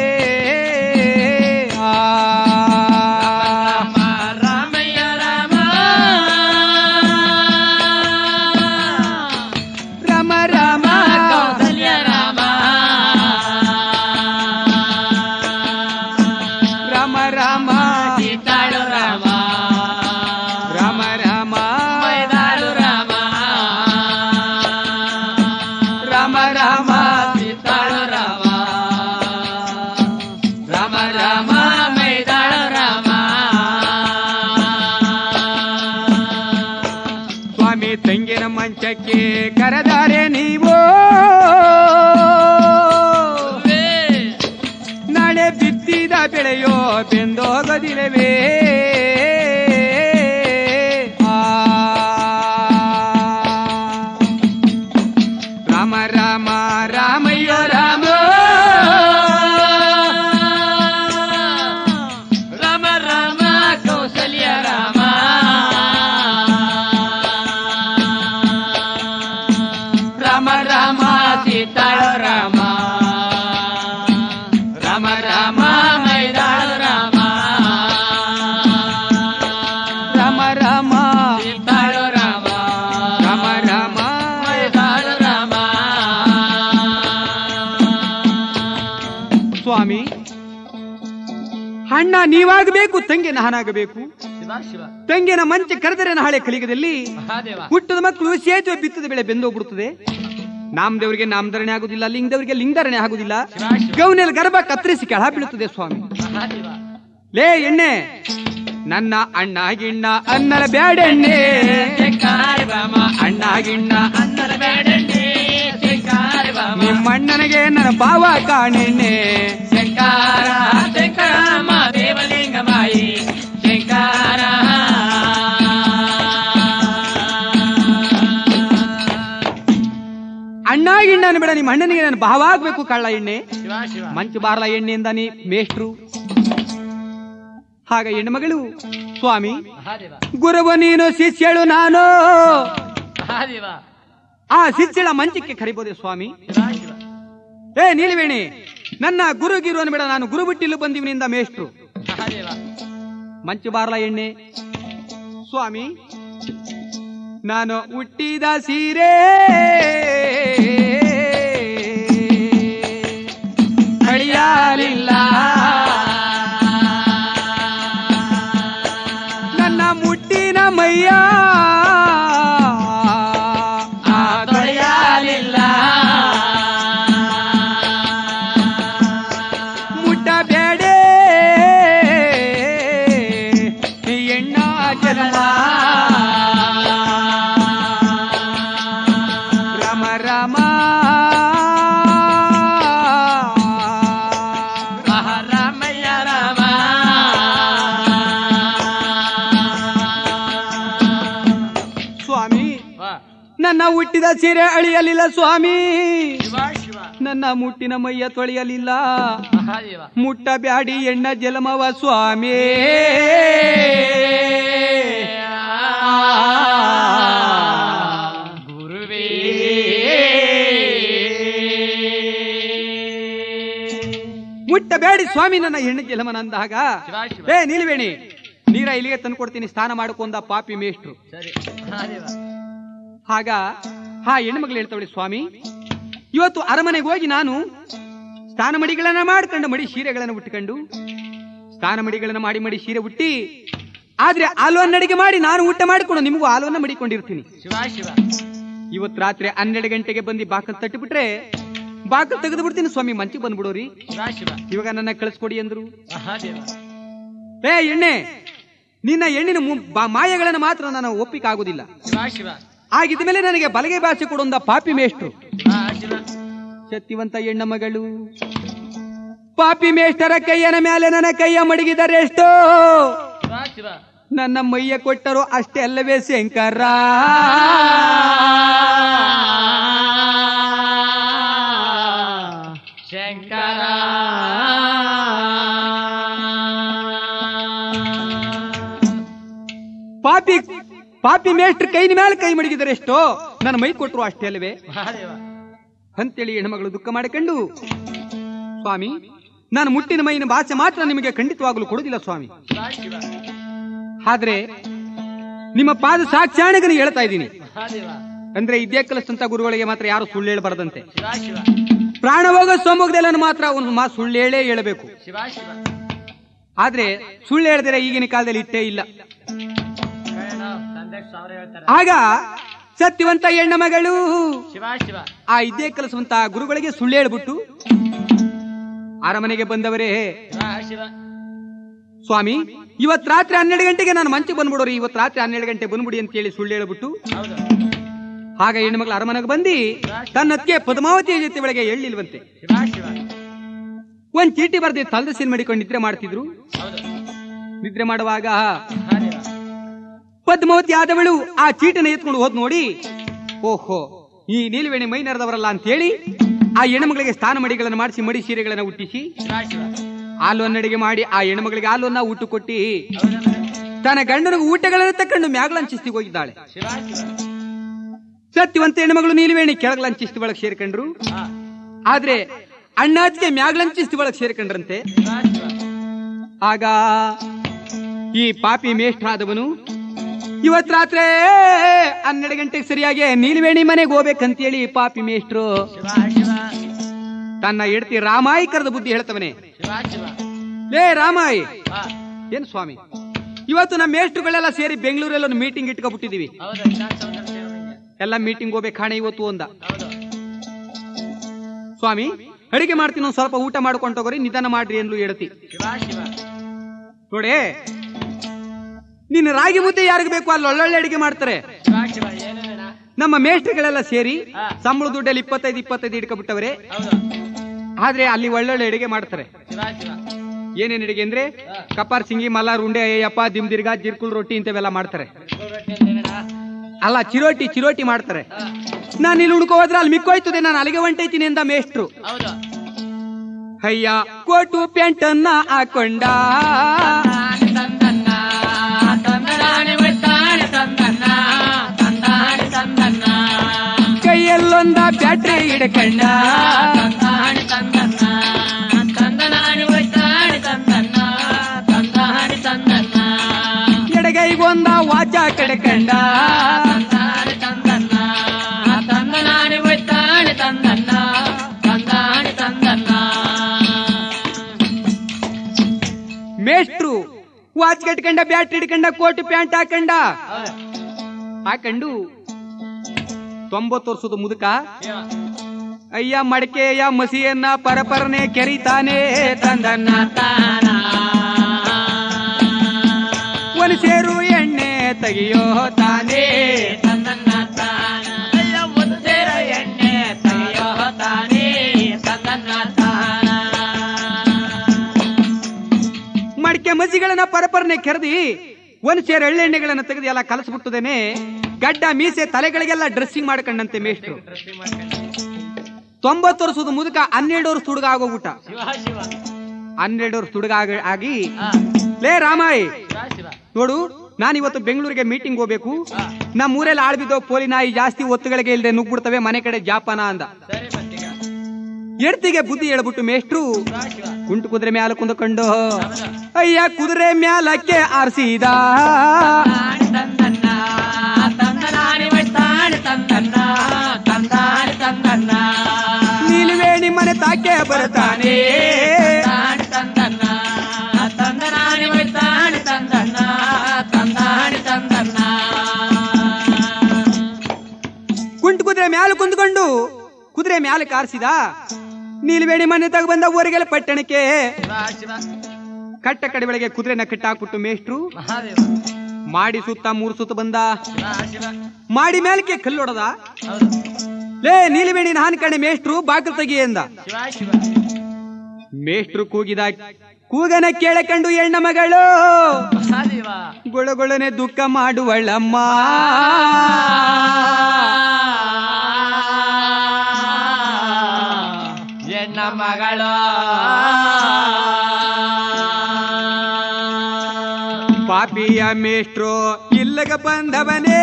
ಆ. ರಾಮ ರಾಮಯ್ಯ ರಾಮ ರಾಮ ರಾಮ ಕೌಸಲ್ಯ ರಾಮ ರಾಮ ರಾಮ ಸೀತಾಳು ರಾಮ ರಾಮ ರಾಮ ಮೈದಾಳು ರಾಮ ರಾಮ ರಾಮ ಸೀತಾಳು ರಾಮ ರಾಮ ರಾಮ ಮೈದಾಳು ರಾಮ ಸ್ವಾಮಿ ತಂಗಿನ ಮಂಚಕ್ಕೆ ಕರೆದಾರೆ ನೀವು ನಾಳೆ ಬಿತ್ತಿದ ಬೆಳೆಯೋ ಬೆಂದೋಗದಿಲ್ಲವೇ ಆ. ರಾಮ ರಾಮ ರಾಮಯ್ಯ ರಾಮ ರಾಮ ರಾಮ ಕೌಸಲ್ಯ ರಾಮ ರಾಮ ರಾಮ ಸೀತಾಳು ರಾಮ ರಾಮ ರಾಮ ಮೈದಾಳು ರಾಮ ರಾಮ ರಾಮ ಸೀತಾಳು ರಾಮ ರಾಮ ರಾಮ ಮೈದಾಳು ರಾಮ ಸ್ವಾಮಿ ಅಣ್ಣ ನೀವಾಗಬೇಕು ತಂಗಿ ನಾನಾಗಬೇಕು ಶಿವ ಶಿವ ತಂಗಿನ ಮಂಚ ಕರೆದರೆ ನಾಳೆ ಕಲಿಗದಲ್ಲಿ ಮಹಾದೇವ ಹುಟ್ಟದ ಮಕ್ಕಳು ಸೇತುವೆ ಬಿತ್ತದ ಬೆಳೆ ಬೆಂದೋಗ್ಬಿಡುತ್ತದೆ ನಾಮದೇವರಿಗೆ ನಾಮಧರಣೆ ಆಗುದಿಲ್ಲ ಲಿಂಗದೇವರಿಗೆ ಲಿಂಗಧರಣೆ ಆಗುದಿಲ್ಲ ಶಿವ ಶಿವ ಗೌನಲ್ಲಿ ಗರ್ಭ ಕತ್ತರಿಸಿ ಕೆಳ ಬೀಳುತ್ತದೆ ಸ್ವಾಮಿ ಮಹಾದೇವ ಲೇ ಎಣ್ಣೆ ನನ್ನ ಅಣ್ಣ ಗಿಣ್ಣ ಅನ್ನಲ ಬ್ಯಾಡೆಣ್ಣೆ ಶಂಕಾರ ರಾಮ ಅಣ್ಣ ಗಿಣ್ಣ ಅನ್ನದ ಬೇಡಣ್ಣೆ ಶಂಕಾರ ರಾಮ ನಿಮ್ಮ ಅಣ್ಣನಿಗೆ ನನ್ನ ಭಾವ ಕಾಣೆಣ್ಣೆ ಶಂಕಾರ ಶಂಕರ ದೇವಲಿಂಗ ಮಾಯಿ ಶಂಕಾರ ಅಣ್ಣ ಗಿಣ್ಣನ ಬೇಡ ನಿಮ್ಮ ಅಣ್ಣನಿಗೆ ನನ್ನ ಭಾವ ಆಗ್ಬೇಕು ಕಳ್ಳ ಎಣ್ಣೆ ಶಿವ ಶಿವ ಮಂಚು ಬಾರ್ಲ ಎಣ್ಣೆಯಿಂದ ನೀ ಮೇಷ್ಟ್ರು ಹಾಗ ಹೆಣ್ಮಗಳು ಸ್ವಾಮಿ ಮಹಾದೇವ ಗುರುವು ನೀನು ಶಿಷ್ಯಳು ನಾನು ಮಹಾದೇವ ಆ ಶಿಷ್ಯಳ ಮಂಚಕ್ಕೆ ಕರಿಬೋದೆ ಸ್ವಾಮಿ ಶಿವ ಶಿವ ಏ ನೀಲವೇಣಿ ನನ್ನ ಗುರುಗಿರು ಅನ್ಬೇಡ ನಾನು ಗುರು ಬಿಟ್ಟಿಲು ಬಂದಿವನಿಂದ ಮೇಷ್ಟ್ರು ಮಹಾದೇವ ಮಂಚು ಬಾರ್ಲ ಎಣ್ಣೆ ಸ್ವಾಮಿ ನಾನು ಹುಟ್ಟಿದ ಸೀರೆ ಹಳಿಯಾಲಿಲ್ಲ ನನ್ನ ಮುಟ್ಟಿನ ಮೈಯ ಆ ತೊಳೆಯಲಿಲ್ಲ ನನ್ನ ಹುಟ್ಟಿದ ಸೀರೆ ಅಳಿಯಲಿಲ್ಲ ಸ್ವಾಮಿ ಶಿವ ಶಿವ ನನ್ನ ಮುಟ್ಟಿನ ಮೈಯ ತೊಳೆಯಲಿಲ್ಲ ಮಹಾದೇವ ಮುಟ್ಟ ಬ್ಯಾಡಿ ಎಣ್ಣ ಜಲಮವ ಸ್ವಾಮಿ ಗುರುವೇ ಮುಟ್ಟ ಬ್ಯಾಡಿ ಸ್ವಾಮಿ ನನ್ನ ಹೆಣ್ಣು ಜಲಮನ ಅಂದಾಗ ಶಿವ ಶಿವ ಏ ನಿಲ್ವೇಣಿ ನೀರ ಇಲ್ಲಿಗೆ ತಂದು ಕೊಡ್ತೀನಿ ಸ್ನಾನ ಮಾಡ್ಕೊಂಡ ಪಾಪಿ ಮೇಷ್ಟ್ರು ಸರಿ ಮಹಾದೇವ ಆಗ ಹಾ ಹೆಣ್ಮಗಳು ಹೇಳ್ತಾವಳಿ ಸ್ವಾಮಿ ಇವತ್ತು ಅರಮನೆಗೆ ಹೋಗಿ ನಾನು ಸ್ನಾನ ಮಡಿಗಳನ್ನ ಮಾಡ್ಕೊಂಡು ಮಡಿ ಸೀರೆಗಳನ್ನ ಉಟ್ಕೊಂಡು ಸ್ನಾನ ಮಡಿಗಳನ್ನ ಮಾಡಿ ಮಡಿ ಸೀರೆ ಉಟ್ಟಿ ಆದ್ರೆ ಹಾಲುವನ್ನ ಅಡಿಗೆ ಮಾಡಿ ನಾನು ಊಟ ಮಾಡಿಕೊಂಡು ನಿಮಗೂ ಹಾಲುವನ್ನ ಮಡಿಕೊಂಡಿರ್ತೀನಿ ಶಿವ ಶಿವ ಇವತ್ತು ರಾತ್ರಿ ಹನ್ನೆರಡು ಗಂಟೆಗೆ ಬಂದು ಬಾಕಲ್ ತಟ್ಟಿಬಿಟ್ರೆ ಬಾಕಲ್ ತೆಗೆದು ಬಿಡ್ತೀನಿ ಸ್ವಾಮಿ ಮಂಚಿಗೆ ಬಂದ್ಬಿಡೋರಿ ಶಿವ ಶಿವ ಇವಾಗ ನನ್ನ ಕಳಿಸ್ಕೊಡಿ ಅಂದ್ರು ಮಹಾದೇವ ಏ ಎಣ್ಣೆ ನಿನ್ನ ಹೆಣ್ಣಿನ ಮು- ಬಾ- ಮಾಯಗಳನ್ನ ಮಾತ್ರ ನಾನು ಒಪ್ಪಿಕ ಆಗುದಿಲ್ಲ ಶಿವ ಶಿವ ಆಗಿದ್ದ ಮೇಲೆ ನನಗೆ ಬಲಗೈ ಭಾಷೆ ಕೊಡೊಂದ ಪಾಪಿ ಮೇಷ್ಟ್ರು ಶಿವ ಶಿವ ಸತ್ಯವಂತ ಹೆಣ್ಣ ಮಗಳು ಪಾಪಿ ಮೇಷ್ಟರ ಕೈಯನ ಮೇಲೆ ನನ್ನ ಕೈಯ ಮಡಗಿದರೆಷ್ಟೋ ಶಿವ ಶಿವ ನನ್ನ ಮೈಯ ಕೊಟ್ಟರು ಅಷ್ಟೇ ಅಲ್ಲವೇ ಶಂಕರ ಶಂಕರ ಪಾಪಿ ಪಾಪಿ ಮೇಷ್ಟ್ರ ಕೈನ ಮೇಲೆ ಕೈ ಮಡಗಿದರೆಷ್ಟೋ ನನ್ನ ಮೈ ಕೊಟ್ಟರು ಅಷ್ಟೇ ಅಲ್ಲವೇ ಮಹಾದೇವ ಅಂತೇಳಿ ಹೆಣ್ಮಗಳು ದುಃಖ ಮಾಡಿಕೊಂಡು ಸ್ವಾಮಿ ನಾನು ಮುಟ್ಟಿನ ಮೈನ ಭಾಷೆ ಮಾತ್ರ ನಿಮಗೆ ಖಂಡಿತವಾಗಲು ಕೊಡುದಿಲ್ಲ ಸ್ವಾಮಿ ಶಿವ ಶಿವ ಆದ್ರೆ ನಿಮ್ಮ ಪಾದ ಸಾಕ್ಷಾಣಗನ ಹೇಳ್ತಾ ಇದ್ದೀನಿ ಮಹಾದೇವ ಅಂದ್ರೆ ಇದೇ ಕಲಿಸ್ತಂತ ಗುರುಗಳಿಗೆ ಮಾತ್ರ ಯಾರು ಸುಳ್ಳು ಹೇಳಬಾರದಂತೆ ಶಿವ ಶಿವ ಪ್ರಾಣ ಹೋಗೋ ಸೋಮೋಗದೆಲ್ಲ ಮಾತ್ರ ಒಂದು ಮಾ ಸುಳ್ಳು ಹೇಳೇ ಹೇಳಬೇಕು ಶಿವ ಶಿವ ಆದ್ರೆ ಸುಳ್ಳು ಹೇಳಿದ್ರೆ ಈಗಿನ ಕಾಲದಲ್ಲಿ ಇಟ್ಟೇ ಇಲ್ಲ ಕನ್ನಡ ತಂದೆ ಸಾವಿರ ಹೇಳ್ತಾರೆ ಆಗ ಸತ್ಯವಂತ ಹೆಣ್ಣ ಮಗಳು ಶಿವ ಶಿವ ಆ ಇದ್ದೇ ಕಲಿಸುವಂತ ಗುರುಗಳಿಗೆ ಸುಳ್ಳು ಹೇಳ್ಬಿಟ್ಟು ಅರಮನೆಗೆ ಬಂದವರೇ ಶಿವ ಶಿವ ಸ್ವಾಮಿ ಇವತ್ ರಾತ್ರಿ ಹನ್ನೆರಡು ಗಂಟೆಗೆ ನಾನು ಮಂಚಕ್ಕೆ ಬಂದ್ಬಿಡೋರಿ ಇವತ್ ರಾತ್ರಿ ಹನ್ನೆರಡು ಗಂಟೆ ಬಂದ್ಬಿಡಿ ಅಂತ ಹೇಳಿ ಸುಳ್ಳು ಹೇಳ್ಬಿಟ್ಟು ಹೌದು ಆಗ ಹೆಣ್ಮಕ್ಳು ಅರಮನೆಗೆ ಬಂದು ತನ್ನಕ್ಕೆ ಪದ್ಮಾವತಿಯ ಜೊತೆ ಒಳಗೆ ಎಳ್ಳಿಲ್ವಂತೆ ಶಿವ ಶಿವ ಒಂದ್ ಚೀಟಿ ಬರ್ದಿ ತಲ್ದಸಿನ್ ಮಾಡಿಕೊಂಡು ನಿದ್ರೆ ಮಾಡ್ತಿದ್ರು ಹೌದು ನಿದ್ರೆ ಮಾಡುವಾಗ ಮಹಾದೇವ ಪದ್ಮಾವತಿ ಆದವಳು ಆ ಚೀಟನ ಎತ್ಕೊಂಡು ಹೋದ್ ನೋಡಿ ಓಹೋ ಈ ನೀಲವೇಣಿ ಮೈ ನೆರೆದವರಲ್ಲ ಅಂತ ಹೇಳಿ ಆ ಹೆಣ್ಮಗಳಿಗೆ ಸ್ನಾನ ಮಡಿಗಳನ್ನು ಮಾಡಿಸಿ ಮಡಿ ಸೀರೆಗಳನ್ನ ಹುಟ್ಟಿಸಿ ಶಿವ ಶಿವ ಹಾಲುವನ್ನು ಅಡಿಗೆ ಮಾಡಿ ಆ ಹೆಣ್ಮಗಳಿಗೆ ಹಾಲುವನ್ನ ಊಟ ಕೊಟ್ಟಿ ಹೌದಲ್ಲ? ತನ್ನ ಗಂಡನಿಗೆ ಊಟಗಳನ್ನು ತಕೊಂಡು ಮ್ಯಾಗ್ಲಂಚಿಸ್ತಿಗೆ ಹೋಗಿದ್ದಾಳೆ ಶಿವ ಶಿವ ಸತ್ಯವಂತ ಹೆಣ್ಮಗಳು ನೀಲವೇಣಿ ಕೆಳಗ್ಲಂಚಿಸ್ತಿ ಒಳಗೆ ಸೇರ್ಕೊಂಡ್ರು ಹಾ ಆದ್ರೆ ಅಣ್ಣಾಚಿಗೆ ಮ್ಯಾಗ್ಲಂಚಿಸ್ತಿ ಒಳಗೆ ಸೇರ್ಕೊಂಡ್ರಂತೆ ಶಿವ ಶಿವ ಆಗ ಈ ಪಾಪಿ ಮೇಷ್ಟ್ರಾದವನು ಇವತ್ ರಾತ್ರಿ ಹನ್ನೆರಡು ಗಂಟೆಗೆ ಸರಿಯಾಗಿ ನೀಲವೇಣಿ ಮನೆಗೆ ಹೋಗ್ಬೇಕಂತೇಳಿ ಈ ಪಾಪಿ ಮೇಷ್ಟ್ರು ಶಿವ ಶಿವ ತನ್ನ ಹೆಡ್ತಿ ರಾಮಾಯಿ ಕರೆದ ಬುದ್ಧಿ ಹೇಳ್ತವನೆ ಶಿವ ಶಿವ ಲೇ ರಾಮಾಯಿ ಹಾ ಏನ್ ಸ್ವಾಮಿ ಇವತ್ತು ನಮ್ಮ ಮೇಷ್ಟ್ರುಗಳೆಲ್ಲ ಸೇರಿ ಬೆಂಗಳೂರಲ್ಲಿ ಒಂದು ಮೀಟಿಂಗ್ ಇಟ್ಕೊಬಿಟ್ಟಿದೀವಿ ಹೌದು ವಿಧಾನಸೌಧ ಸೇರೋದಂಗೆ. ಎಲ್ಲ ಮೀಟಿಂಗ್ ಹೋಗ್ಬೇಕು ಕಾಣೆ ಇವತ್ತು ಒಂದ ಹೌದು ಸ್ವಾಮಿ ಅಡಿಗೆ ಮಾಡ್ತೀನಿ ಒಂದ್ ಸ್ವಲ್ಪ ಊಟ ಮಾಡ್ಕೊಂಡು ಹೋಗೋರಿ ನಿಧಾನ ಮಾಡ್ರಿ ಎಂದು ಹೇಳ್ತಿ ಶಿವ ಶಿವ ನೋಡಿ ನಿನ್ನ ರಾಗಿ ಮುದ್ದೆ ಯಾರಿಗ ಬೇಕು ಅಲ್ಲಿ ಒಳ್ಳೊಳ್ಳೆ ಅಡಿಗೆ ಮಾಡ್ತಾರೆ ಶಿವ ಶಿವ ಏನು ಬೇಡ ನಮ್ಮ ಮೇಷ್ಟ್ರುಗಳೆಲ್ಲ ಸೇರಿ ಹಾ. ಸಂಬಳ ದುಡ್ಡಲ್ಲಿ ಇಪ್ಪತ್ತೈದು ಇಪ್ಪತ್ತೈದು ಇಟ್ಕೊಬಿಟ್ಟವ್ರೆ ಹೌದು ಆದ್ರೆ ಅಲ್ಲಿ ಒಳ್ಳೊಳ್ಳೆ ಅಡಿಗೆ ಮಾಡ್ತಾರೆ ಶಿವ ಶಿವ ಏನೇನ್ ಅಡಿಗೆ ಅಂದ್ರೆ ಹಾ. ಕಪಾರ್ ಸಿಂಗಿ ಮಲಾರ್ ಉಂಡೆ ಅಯ್ಯಪ್ಪ ದಿಮ್ದಿರ್ಗ ಜಿರ್ಕುಲ್ ರೊಟ್ಟಿ ಇಂಥವೆಲ್ಲ ಮಾಡ್ತಾರೆ ಬಿಸ್ಕುಟ್ ರೊಟ್ಟಿ ಅಂದ್ರೆ ಬೇಡ ಅಲ್ಲ ಚಿರೋಟಿ ಚಿರೋಟಿ ಮಾಡ್ತಾರೆ ಹಾ ನಾನು ಇಲ್ಲಿ ಉಣ್ಕೋ ಹೋದ್ರೆ ಅಲ್ಲಿ ಮಿಕ್ಕೋಯ್ತದೆ ನಾನು ಅಲ್ಲಿಗೆ ಹೊಂಟೈತೀನಿ ಎಂದ ಮೇಷ್ಟ್ರು ಹೌದು ಅಯ್ಯ ಕೋಟು ಪ್ಯಾಂಟನ್ನ ಹಾಕೊಂಡ ತಂದಾನೆ ತಂದನ್ನ ತಂದನಾನೆ ಒತ್ತಾನೆ ತಂದನ್ನ ತಂದಾನೆ ತಂದನ್ನ ಕೈಯಲ್ಲೊಂದ ಬ್ಯಾಟ್ರಿ ಹಿಡ್ಕಂಡ ತಂದಾನೆ ತಂದನ್ನ ತಂದನಾನೆ ಒತ್ತಾನೆ ತಂದನ್ನ ತಂದಾನೆ ತಂದನ್ನ ಎಡಗೈಗೊಂದ ವಾಚ ಕಡ್ಕಂಡ ತಂದಾನೆ ತಂದನ್ನ ತಂದನಾನೆ ಒತ್ತಾನೆ ತಂದನ್ನ ತಂದಾನೆ ತಂದನ್ನ ಮೇಷ್ಟ್ರು ವಾಚ್ ಕಟ್ಕಂಡ ಬ್ಯಾಟ್ರಿ ಹಿಡ್ಕಂಡ ಕೋಟು ಪ್ಯಾಂಟ್ ಹಾಕಂಡ ಹೌದು ಹಾಕಂಡು ತೊಂಬತ್ತು ವರ್ಷದ ಮುದುಕ ಶಿವ ಅಯ್ಯ ಮಡಕೆಯ ಮಸಿಯನ್ನ ಪರಪರನೆ ಕೆರಿತಾನೆ ತಂದನ್ನ ತಾನ ಒಂದು ಸೇರು ಎಣ್ಣೆ ತೆಗಿಯೋ ತಾನೇ ತಂದನ್ನ ತಾನ ಅಯ್ಯ ಒಂದು ಸೇರ ಎಣ್ಣೆ ತೆಗೆಯೋ ತಾನೇ ತಂದನ್ನ ತಾನ ಮಡಿಕೆ ಮಸಿಗಳನ್ನ ಪರಪರನೆ ಕೆರೆದಿ ಒಂದ್ ಸೇರು ಎಳ್ಳೆಣ್ಣೆಗಳನ್ನ ತೆಗೆದು ಎಲ್ಲ ಕಲಸ್ಬಿಟ್ಟದೇನೆ ಗಡ್ಡ ಮೀಸೆ ತಲೆಗಳಿಗೆಲ್ಲ ಡ್ರೆಸ್ಸಿಂಗ್ ಮಾಡ್ಕೊಂಡಂತೆ ಮೇಷ್ಟ್ರು ಡ್ರೆಸ್ಸಿಂಗ್ ಮಾಡ್ಕೊಂಡು ತೊಂಬತ್ತು ವರ್ಷದ ಮುದುಕ ಹನ್ನೆರಡು ವರ್ಷ ಹುಡುಗ ಆಗೋಗ್ಬಿಟ್ಟ ಶಿವ ಶಿವ ಹನ್ನೆರಡು ವರ್ಷ ಹುಡುಗ ಆಗ- ಆಗಿ ಹಾ ಲೇ ರಾಮಾಯ್ ಶಿವ ಶಿವ ನೋಡು ನಾನು ಇವತ್ತು ಬೆಂಗಳೂರಿಗೆ ಮೀಟಿಂಗ್ ಹೋಗ್ಬೇಕು ಹಾ ನಮ್ಮ ಊರಲ್ಲಿ ಆಳ್ಬಿದ್ದೋ ಪೋಲಿ ನಾಯಿ ಜಾಸ್ತಿ ಒತ್ತುಗಳಿಗೆ ಇಲ್ಲದೆ ನುಗ್ಬಿಡ್ತವೆ ಮನೆ ಕಡೆ ಜಾಪಾನ ಅಂದ ಸರಿ ಮತ್ತೀಗ ಎಡ್ತಿಗೆ ಬುದ್ಧಿ ಹೇಳ್ಬಿಟ್ಟು ಮೇಷ್ಟ್ರು ಶಿವ ಶಿವ ಕುಂಟು ಕುದುರೆ ಮ್ಯಾಲ ಕುಂದಕೊಂಡು ಹೌದು. ಅಯ್ಯ ಕುದುರೆ ಮ್ಯಾಲಕ್ಕೆ ಆರಿಸಿದ ತಾಣಿ ತಂದನ್ನ ತಂದನಾನಿ ತಾಣಿ ತಂದನ್ನ ತಂದಾನಿ ತಂದನ್ನ ನೀಲವೇಣಿ ಮನೆ ತಾಕೆ ಬರ್ತಾನೆ ತಾಣಿ ತಂದನ್ನ ತಂದನಾನಿ ತಾಣಿ ತಂದನ್ನ ತಂದಾನಿ ತಂದನ್ನ ಕುಂಟು ಕುದುರೆ ಮ್ಯಾಲ ಕುಂದ್ಕೊಂಡು ಕುದುರೆ ಮ್ಯಾಲ ಕಾರಿಸಿದ ನೀಲವೇಣಿ ಮನೆ ತಗ ಬಂದ ಊರಿಗೆಲ್ಲ ಪಟ್ಟಣಕ್ಕೆ ಶಿವ ಶಿವ ಕಟ್ಟ ಕಡಿಬೆಳೆಗೆ ಕುದುರೆನ ಕಟ್ಟಾಕ್ಬಿಟ್ಟು ಮೇಷ್ಟ್ರು ಮಹಾದೇವ ಮಾಡಿ ಸುತ್ತ ಮೂರು ಸುತ್ತ ಬಂದ ಶಿವ ಶಿವ ಮಾಡಿ ಮೇಲಕ್ಕೆ ಕಲ್ಲೊಡದ ಹೌದು ಲೇ ನೀಲವೇಣಿ ನಾನ್ ಕಣೆ ಮೇಷ್ಟ್ರು ಬಾಗಿಲು ತೆಗಿ ಎಂದ ಶಿವ ಶಿವ ಮೇಷ್ಟ್ರು ಕೂಗಿದ ಕೂಗನ ಕೇಳಕಂಡು ಹೆಣ್ಣ ಮಗಳು ಮಹಾದೇವ ಗೊಳಗೊಳನೆ ದುಃಖ ಮಾಡುವಳಮ್ಮ ಎನ್ನ ಮಗಳು ಪಾಪಿಯ ಮೇಷ್ಟ್ರು ಇಲ್ಲಗ ಬಂದವನೇ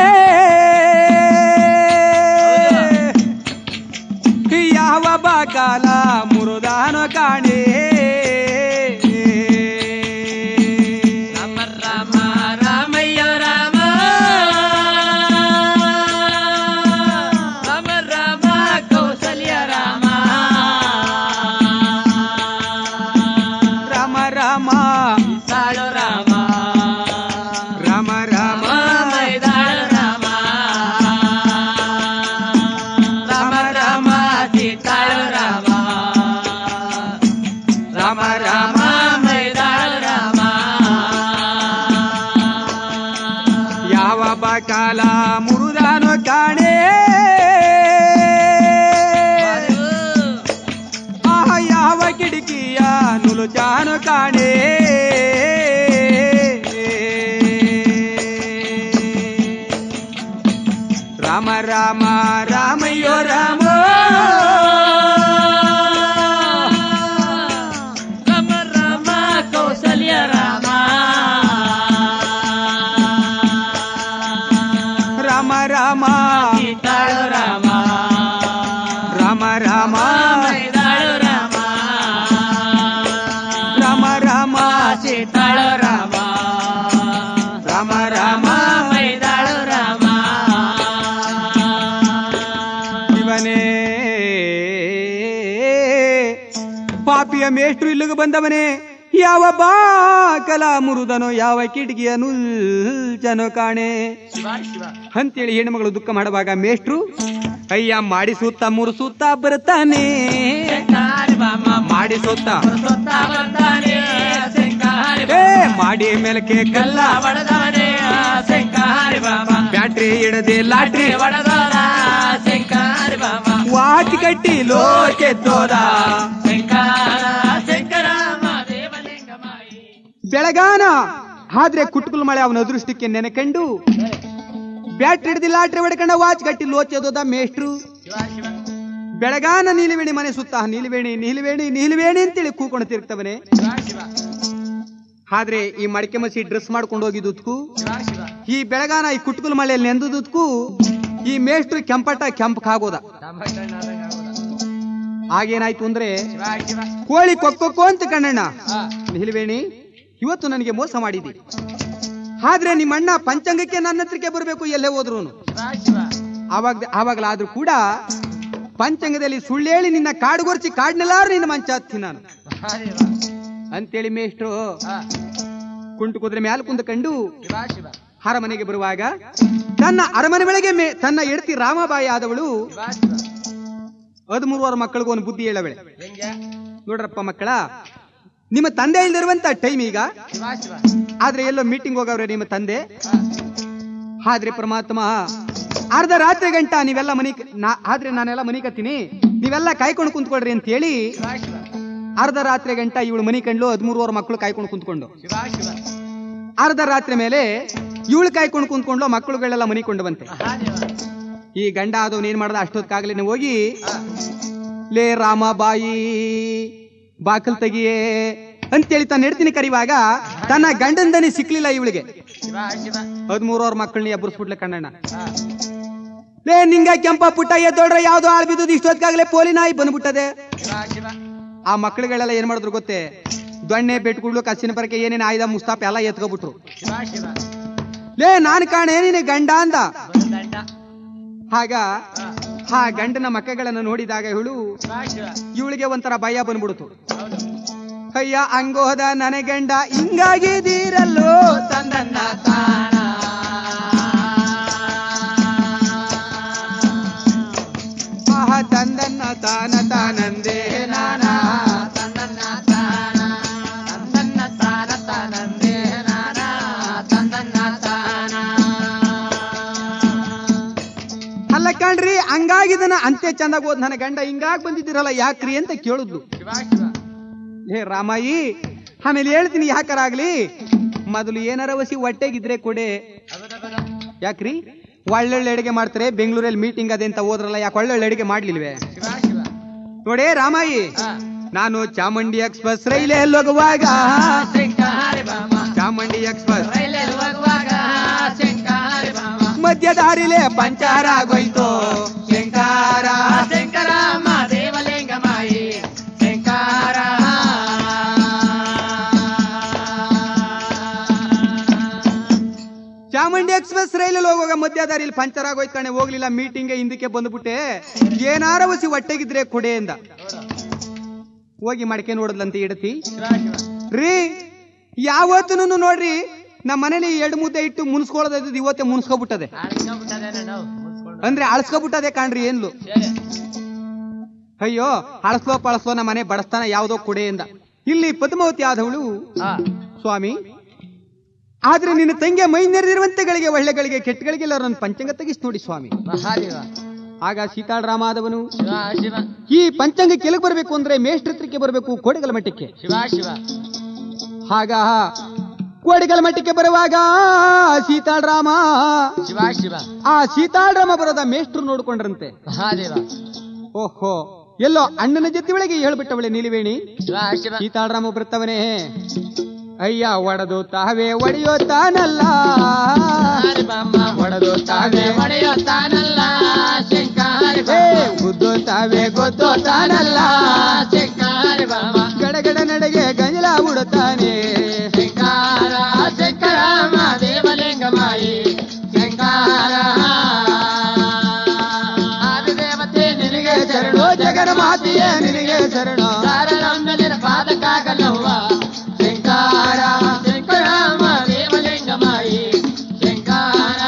ಯಾವ ಬಾಕಾಲ ಮುರುದಾನ ಕಾಣೆ ರಾಮ ರಾಮ ರಾಮಯ್ಯ ರಾಮ ರಾಮ ರಾಮ ಕೌಸಲ್ಯ ರಾಮ ರಾಮ ರಾಮ ಸಾಳು ರಾಮ ರಾಮ ರಾಮ ಮೈದಾಳು ರಾಮ ರಾಮ ರಾಮ ಸೀತಾಳು ರಾಮ ರಾಮ ರಾಮ ಮೈದಾಳು ರಾಮ ಯಾವ ಬಾಕಾಲ ಮುರುದಾನ ಕಾಣೆ ಆ ಯಾವ ಕಿಟಕಿಯ ನುಲುಚಾನ ಕಾಣೆ ರಾಮ ರಾಮ ರಾಮಯ್ಯೋ ರಾಮ ರಾಮ ರಾಮ ಕೌಸಲ್ಯ ರಾಮ ರಾಮ ರಾಮ ಸೀತಾಳು ರಾಮ ರಾಮ ರಾಮ ಮೈದಾಳು ರಾಮ ರಾಮ ರಾಮ ಸೀತಾಳು ರಾಮ ರಾಮ ರಾಮ ಮೈದಾಳು ರಾಮ ಇವನೇ ಪಾಪಿಯ ಮೇಷ್ಟ್ರು ಇಲ್ಲಿಗೆ ಬಂದವನೇ ಯಾವ ಬಾಕಲ ಮುರುದನೋ ಯಾವ ಕಿಟಕಿಯ ನುಲ್ಜನೋ ಕಾಣೆ ಶಿವ ಶಿವ ಅಂತೇಳಿ ಹೆಣ್ಮಗಳು ದುಃಖ ಮಾಡುವಾಗ ಮೇಷ್ಟ್ರು ಅಯ್ಯ ಮಾಡಿ ಸುತ್ತ ಮೂರು ಸುತ್ತ ಬರ್ತಾನೆ ಶಂಕಾರಿ ಬಾಮ ಮಾಡಿ ಸುತ್ತ ಸುತ್ತ ಬರ್ತಾನೆ ಶಂಕಾರಿ ಏ ಮಾಡಿ ಮೇಲಕ್ಕೆ ಕಲ್ಲ ಬಡದಾನೆ ಶಂಕಾರಿ ಬಾಮ ಬ್ಯಾಟ್ರಿ ಇಡದೆ ಲಾಟ್ರಿ ಬಡದಾರ ಶಂಕಾರಿ ಬಾಮ ವಾಚ್ ಕಟ್ಟಿ ಲೋಕೆದ್ದೋದ ಶಂಕರ ಶಂಕರ ದೇವಲಿಂಗ ಮಾಯಿ ಬೆಳಗಾನ ಆದ್ರೆ ಕುಟ್ಕುಲ್ ಮಳೆ ಅವನ ಅದೃಷ್ಟಕ್ಕೆ ನೆನೆಕಂಡು ಬ್ಯಾಟ್ರಿ ಹಿಡ್ದಿ ಲಾಟ್ರಿ ಹೊಡ್ಕೊಂಡ ವಾಚ್ ಗಟ್ಟಿ ಲೋಚೋದ ಮೇಷ್ಟ್ರು ಶಿವ ಶಿವ ಬೆಳಗಾನ ನೀಲಿವೇಣಿ ಮನೆ ಸುತ್ತ ನೀಲಿವೇಣಿ ನೀಲಿವೇಣಿ ನೀಲಿವೇಣಿ ಅಂತೇಳಿ ಕೂಕೊಂಡು ತಿರುಗ್ತವನೆ ಶಿವ ಶಿವ ಆದ್ರೆ ಈ ಮಡಿಕೆ ಮಸಿ ಡ್ರೆಸ್ ಮಾಡ್ಕೊಂಡು ಹೋಗಿದ್ದಕ್ಕೂ ಶಿವ ಶಿವ ಈ ಬೆಳಗಾನ ಈ ಕುಟ್ಕುಲ್ ಮಳೆಯಲ್ಲಿ ನೆಂದದಕ್ಕೂ ಈ ಮೇಷ್ಟ್ರು ಕೆಂಪಟ ಕೆಂಪಕ್ಕಾಗೋದ ಟಮಾಟಣ್ಣಾದಂಗ ಆಗೋದ. ಆಗೇನಾಯ್ತು ಅಂದ್ರೆ ಶಿವ ಶಿವ ಕೋಳಿ ಕೊಕ್ಕೊಕ್ಕೋ ಅಂತ ಕಣ್ಣಣ್ಣ ಹಾ ನಿಲ್ವೇಣಿ ಇವತ್ತು ನನಗೆ ಮೋಸ ಮಾಡಿದಿ ಆದ್ರೆ ನಿಮ್ಮಣ್ಣ ಪಂಚಾಂಗಕ್ಕೆ ನನ್ನ ಹತ್ರಕ್ಕೆ ಬರಬೇಕು ಎಲ್ಲೇ ಹೋದ್ರು ಶಿವ ಶಿವ ಆವಾಗ ಆವಾಗಲಾದ್ರೂ ಕೂಡ ಪಂಚಾಂಗದಲ್ಲಿ ಸುಳ್ಳೇಳಿ ನಿನ್ನ ಕಾಡುಗೊರ್ಚಿ ಕಾಡ್ನೆಲ್ಲಾರು ನಿನ್ನ ಮಂಚ ಹತ್ತಿ ನಾನು ಮಹಾದೇವ ಅಂತೇಳಿ ಮೇಷ್ಟ್ರು ಹಾ ಕುಂಟು ಕುದುರೆ ಮ್ಯಾಲ ಕುಂದಕಂಡು ಶಿವ ಶಿವ ಅರಮನೆಗೆ ಬರುವಾಗ ತನ್ನ ಅರಮನೆ ಒಳಗೆ ಮೇ ತನ್ನ ಎಡ್ತಿ ರಾಮಬಾಯಿ ಆದವಳು ಶಿವ ಶಿವ ಹದಿಮೂರುವರ ಮಕ್ಕಳಿಗೂ ಒಂದು ಬುದ್ಧಿ ಹೇಳವಳೆ ಹೆಂಗೆ ನೋಡ್ರಪ್ಪ ಮಕ್ಕಳ ನಿಮ್ಮ ತಂದೆ ಇಲ್ದಿರುವಂತ ಟೈಮ್ ಈಗ ಶಿವ ಶಿವ ಆದ್ರೆ ಎಲ್ಲೋ ಮೀಟಿಂಗ್ ಹೋಗವ್ರೆ ನಿಮ್ಮ ತಂದೆ ಹಾ ಆದ್ರೆ ಪರಮಾತ್ಮ ಅರ್ಧ ರಾತ್ರಿ ಗಂಟ ನೀವೆಲ್ಲ ಮನಿ ನಾ ಆದ್ರೆ ನಾನೆಲ್ಲ ಮನಿ ಕತ್ತೀನಿ ನೀವೆಲ್ಲ ಕಾಯ್ಕೊಂಡು ಕುಂತ್ಕೊಳ್ರಿ ಅಂತ ಹೇಳಿ ಶಿವ ಶಿವ ಅರ್ಧ ರಾತ್ರಿ ಗಂಟ ಇವಳು ಮನಿ ಕಂಡ್ಲು ಹದಿಮೂರುವರೆ ಮಕ್ಕಳು ಕಾಯ್ಕೊಂಡು ಕುಂತ್ಕೊಂಡು ಶಿವ ಶಿವ ಅರ್ಧ ರಾತ್ರಿ ಮೇಲೆ ಇವಳು ಕಾಯ್ಕೊಂಡು ಕುಂತ್ಕೊಂಡ್ಲು ಮಕ್ಕಳುಗಳೆಲ್ಲ ಮನಿಕೊಂಡು ಬಂತೆ ಮಹಾದೇವ ಈ ಗಂಡ ಆದವನ್ ಏನ್ ಮಾಡ್ದ ಅಷ್ಟೊತ್ತಾಗ್ಲೇನೆ ಹೋಗಿ ಲೇ ರಾಮ ಬಾಯಿ ಬಾಕಲ್ ತೆಗಿಯೇ ಅಂತೇಳಿ ತಾನು ನೆಡ್ತೀನಿ ಕರಿವಾಗ ತನ್ನ ಗಂಡಂದನಿ ಸಿಕ್ಲಿಲ್ಲ ಇವಳಿಗೆ ಶಿವ ಶಿವ ಹದಿಮೂರವ್ರ ಮಕ್ಕಳನ್ನ ಎಬ್ಬರಿಸ್ಬಿಟ್ಲೆ ಕಣ್ಣಣ್ಣ ಹಾ. ಲೇ ನಿಂಗ ಕೆಂಪ ಪುಟ್ಟ ಎದ್ದೋಡ್ರೆ ಯಾವ್ದೋ ಆಳ್ ಬಿದ್ದು ಇಷ್ಟೊತ್ತಾಗ್ಲೇ ಪೋಲಿ ನಾಯಿ ಬಂದ್ಬಿಟ್ಟದೆ ಶಿವ ಶಿವ ಆ ಮಕ್ಕಳುಗಳೆಲ್ಲ ಏನ್ ಮಾಡಿದ್ರು ಗೊತ್ತೇ ದೊಣ್ಣೆ ಬೆಟ್ಗುಡ್ಲು ಕಸಿನ ಪರಕೆ ಏನೇನು ಆಯ್ದ ಮುಸ್ತಾಪ ಎಲ್ಲ ಎತ್ಕೊಬಿಟ್ರು ಶಿವ ಶಿವ ಲೇ ನಾನ್ ಕಾಣೆ ನೀನು ಗಂಡ ಅಂದ ಬಲದಂಡ ಆಗ ಹಾ. ಆ ಗಂಡನ ಮಕ್ಕಳನ್ನ ನೋಡಿದಾಗ ಇವಳು ಶಿವ ಶಿವ ಇವಳಿಗೆ ಒಂಥರ ಭಯ ಬಂದ್ಬಿಡ್ತು ಹೌದು ಅಯ್ಯ ಹಂಗೋದ ನನ ಗಂಡ ಹಿಂಗಾಗಿದ್ದೀರಲ್ಲೋ ತಂದನ್ನ ತಾನ ಆಹ ತಂದನ್ನ ತಾನ ತಾನಂದೇ ನಾನ ತಂದನ್ನ ತಾನ ತಂದನ್ನ ತಾನ ತಾನಂದೇ ನಾನ ತಂದನ್ನ ತಾನ ಅಲ್ಲ ಕಣ್ರಿ ಹಂಗಾಗಿದನ ಅಂತೆ ಚಂದಾಗ ಹೋದ್ ನನ್ನ ಗಂಡ ಹಿಂಗಾಗ್ ಬಂದಿದ್ದೀರಲ್ಲ ಯಾಕ್ರಿ ಅಂತ ಕೇಳಿದ್ಲು ಶಿವ ಶಿವ ಹೇ ರಾಮಾಯಿ ಆಮೇಲೆ ಹೇಳ್ತೀನಿ ಯಾಕರಾಗ್ಲಿ ಮೊದಲು ಏನಾರ ವಸಿ ಹೊಟ್ಟೆಗಿದ್ರೆ ಕೊಡೆ ಹೌದೌದ ಯಾಕ್ರಿ ಒಳ್ಳೊಳ್ಳೆ ಅಡಿಗೆ ಮಾಡ್ತಾರೆ ಬೆಂಗಳೂರಲ್ಲಿ ಮೀಟಿಂಗ್ ಅದೇ ಅಂತ ಹೋದ್ರಲ್ಲ ಯಾಕೆ ಒಳ್ಳೊಳ್ಳೆ ಅಡಿಗೆ ಮಾಡ್ಲಿಲ್ವೇ ಶಿವ ಶಿವ ನೋಡೇ ರಾಮಾಯಿ ಹಾ. ನಾನು ಚಾಮುಂಡಿ ಎಕ್ಸ್ಪ್ರೆಸ್ ರೈಲೇ ಹೋಗುವಾಗ ಶಂಕರಿ ಬಾಮ ಚಾಮುಂಡಿ ಎಕ್ಸ್ಪ್ರೆಸ್ ರೈಲಲ್ಲಿ ಹೋಗುವಾಗ ಶಂಕರಿ ಬಾಮ ಮಧ್ಯ ದಾರಿಲೇ ಪಂಚಾರ ಆಗೋಯ್ತು ಶಂಕಾರ ಶಂಕರ ದೇವಲಿಂಗ ಮಾಯಿ ಶಂಕರ ಚಾಮುಂಡಿ ಎಕ್ಸ್ಪ್ರೆಸ್ ರೈಲಲ್ಲಿ ಹೋಗುವಾಗ ಮಧ್ಯ ದಾರಿಲಿ ಪಂಚರ್ ಆಗೋಯ್ತು ಕಣೆ ಹೋಗ್ಲಿಲ್ಲ ಮೀಟಿಂಗ್ ಹಿಂದಕ್ಕೆ ಬಂದ್ಬಿಟ್ಟೆ ಏನಾರ ವಸಿ ಹೊಟ್ಟೆಗಿದ್ರೆ ಕೊಡೆ ಎಂದ ಹೋಗಿ ಮಡಕೆ ನೋಡಿದ್ಲಂತೆ ಇಡತಿ ಶಿವ ಶಿವ ರೀ ಯಾವತ್ತೂ ನೋಡ್ರಿ ನಮ್ಮ ಮನೇಲಿ ಎರಡು ಮುದ್ದೆ ಇಟ್ಟು ಮುನ್ಸ್ಕೊಳ್ಳೋದು ಇವತ್ತೇ ಮುನ್ಸ್ಕೊಬಿಟ್ಟದೆ ಆಡ್ಕೊಂಡ್ಬಿಟ್ಟದೇನೆ ನಾವು ಮುಗಿಸ್ಕೊಂಡು ಅಂದ್ರೆ ಅಳಸ್ಕೊಬಿಟ್ಟದೆ ಕಾಣ್ರಿ ಏನ್ಲು ಸರಿ ಅಯ್ಯೋ ಅಳಸ್ಲೋ ಪಳಸ್ಲೋ ನಮ್ಮ ಮನೆ ಬಡಸ್ತಾನ ಯಾವ್ದೋ ಕೊಡೆ ಎಂದ ಇಲ್ಲಿ ಪದ್ಮಾವತಿ ಆದವಳು ಹಾ ಸ್ವಾಮಿ ಆದ್ರೆ ನಿನ್ನ ತಂಗಿಯ ಮೈ ನೆರೆದಿರುವಂತೆಗಳಿಗೆ ಒಳ್ಳೆಗಳಿಗೆ ಕೆಟ್ಟಗಳಿಗೆಲ್ಲ ನನ್ನ ಪಂಚಾಂಗ ತೆಗಿಸ್ ನೋಡಿ ಸ್ವಾಮಿ ಮಹಾದೇವ ಆಗ ಸೀತಾಳರಾಮ ಆದವನು ಶಿವ ಶಿವ ಈ ಪಂಚಾಂಗ ಕೆಳಗೆ ಬರಬೇಕು ಅಂದ್ರೆ ಮೇಷ್ಟ್ರತ್ರಕ್ಕೆ ಬರಬೇಕು ಕೋಡಿಗಲ ಮಠಕ್ಕೆ ಶಿವ ಶಿವ ಆಗ ಕೋಡಿಗಲ ಮಠಕ್ಕೆ ಬರುವಾಗ ಸೀತಾಳರಾಮ ಶಿವ ಶಿವ ಆ ಸೀತಾಳರಾಮ ಬರೋದ ಮೇಷ್ಟ್ರು ನೋಡ್ಕೊಂಡ್ರಂತೆ ಮಹಾದೇವ ಓಹೋ ಎಲ್ಲೋ ಅಣ್ಣನ ಜೊತೆ ಒಳಗೆ ಹೇಳ್ಬಿಟ್ಟವಳೆ ನಿಲಿವೇಣಿ ಶಿವ ಶಿವ ಸೀತಾಳರಾಮ ಬರ್ತವನೇ ಅಯ್ಯ ಒಡೆದು ತಾವೇ ಒಡೆಯೋ ತಾನಲ್ಲ ಶಂಕರಿ ಬಾಮ ಒಡೆದು ತಾವೇ ಒಡೆಯೋ ತಾನಲ್ಲ ಶಂಕರಿ ಏ, ಬಾಮ ಗುದ್ದು ತಾವೇ ಗೊತ್ತೋ ತಾನಲ್ಲ ಶಂಕರಿ ಬಾಮ ಗಡಗಡ ನಡೆಗೆ ಗಂಜಲ ಬಿಡುತ್ತಾನೆ ಶಂಕರ ಶಂಕರ ದೇವಲಿಂಗ ಮಾಯಿ ಶಂಕರ ಆದಿದೇವತೆ ನಿನಗೆ ಶರಣೋ ಶರಣು ಜಗನ ಮಾತೆಯೇ ನಿನಗೆ ಶರಣ ಶರಣಂದಲಿನ ಪಾದಕ್ಕಾಗಲ್ಲವ್ವ ಶಂಕರ ಶಂಕರ ದೇವಲಿಂಗ ಮಾಯಿ ಶಂಕರ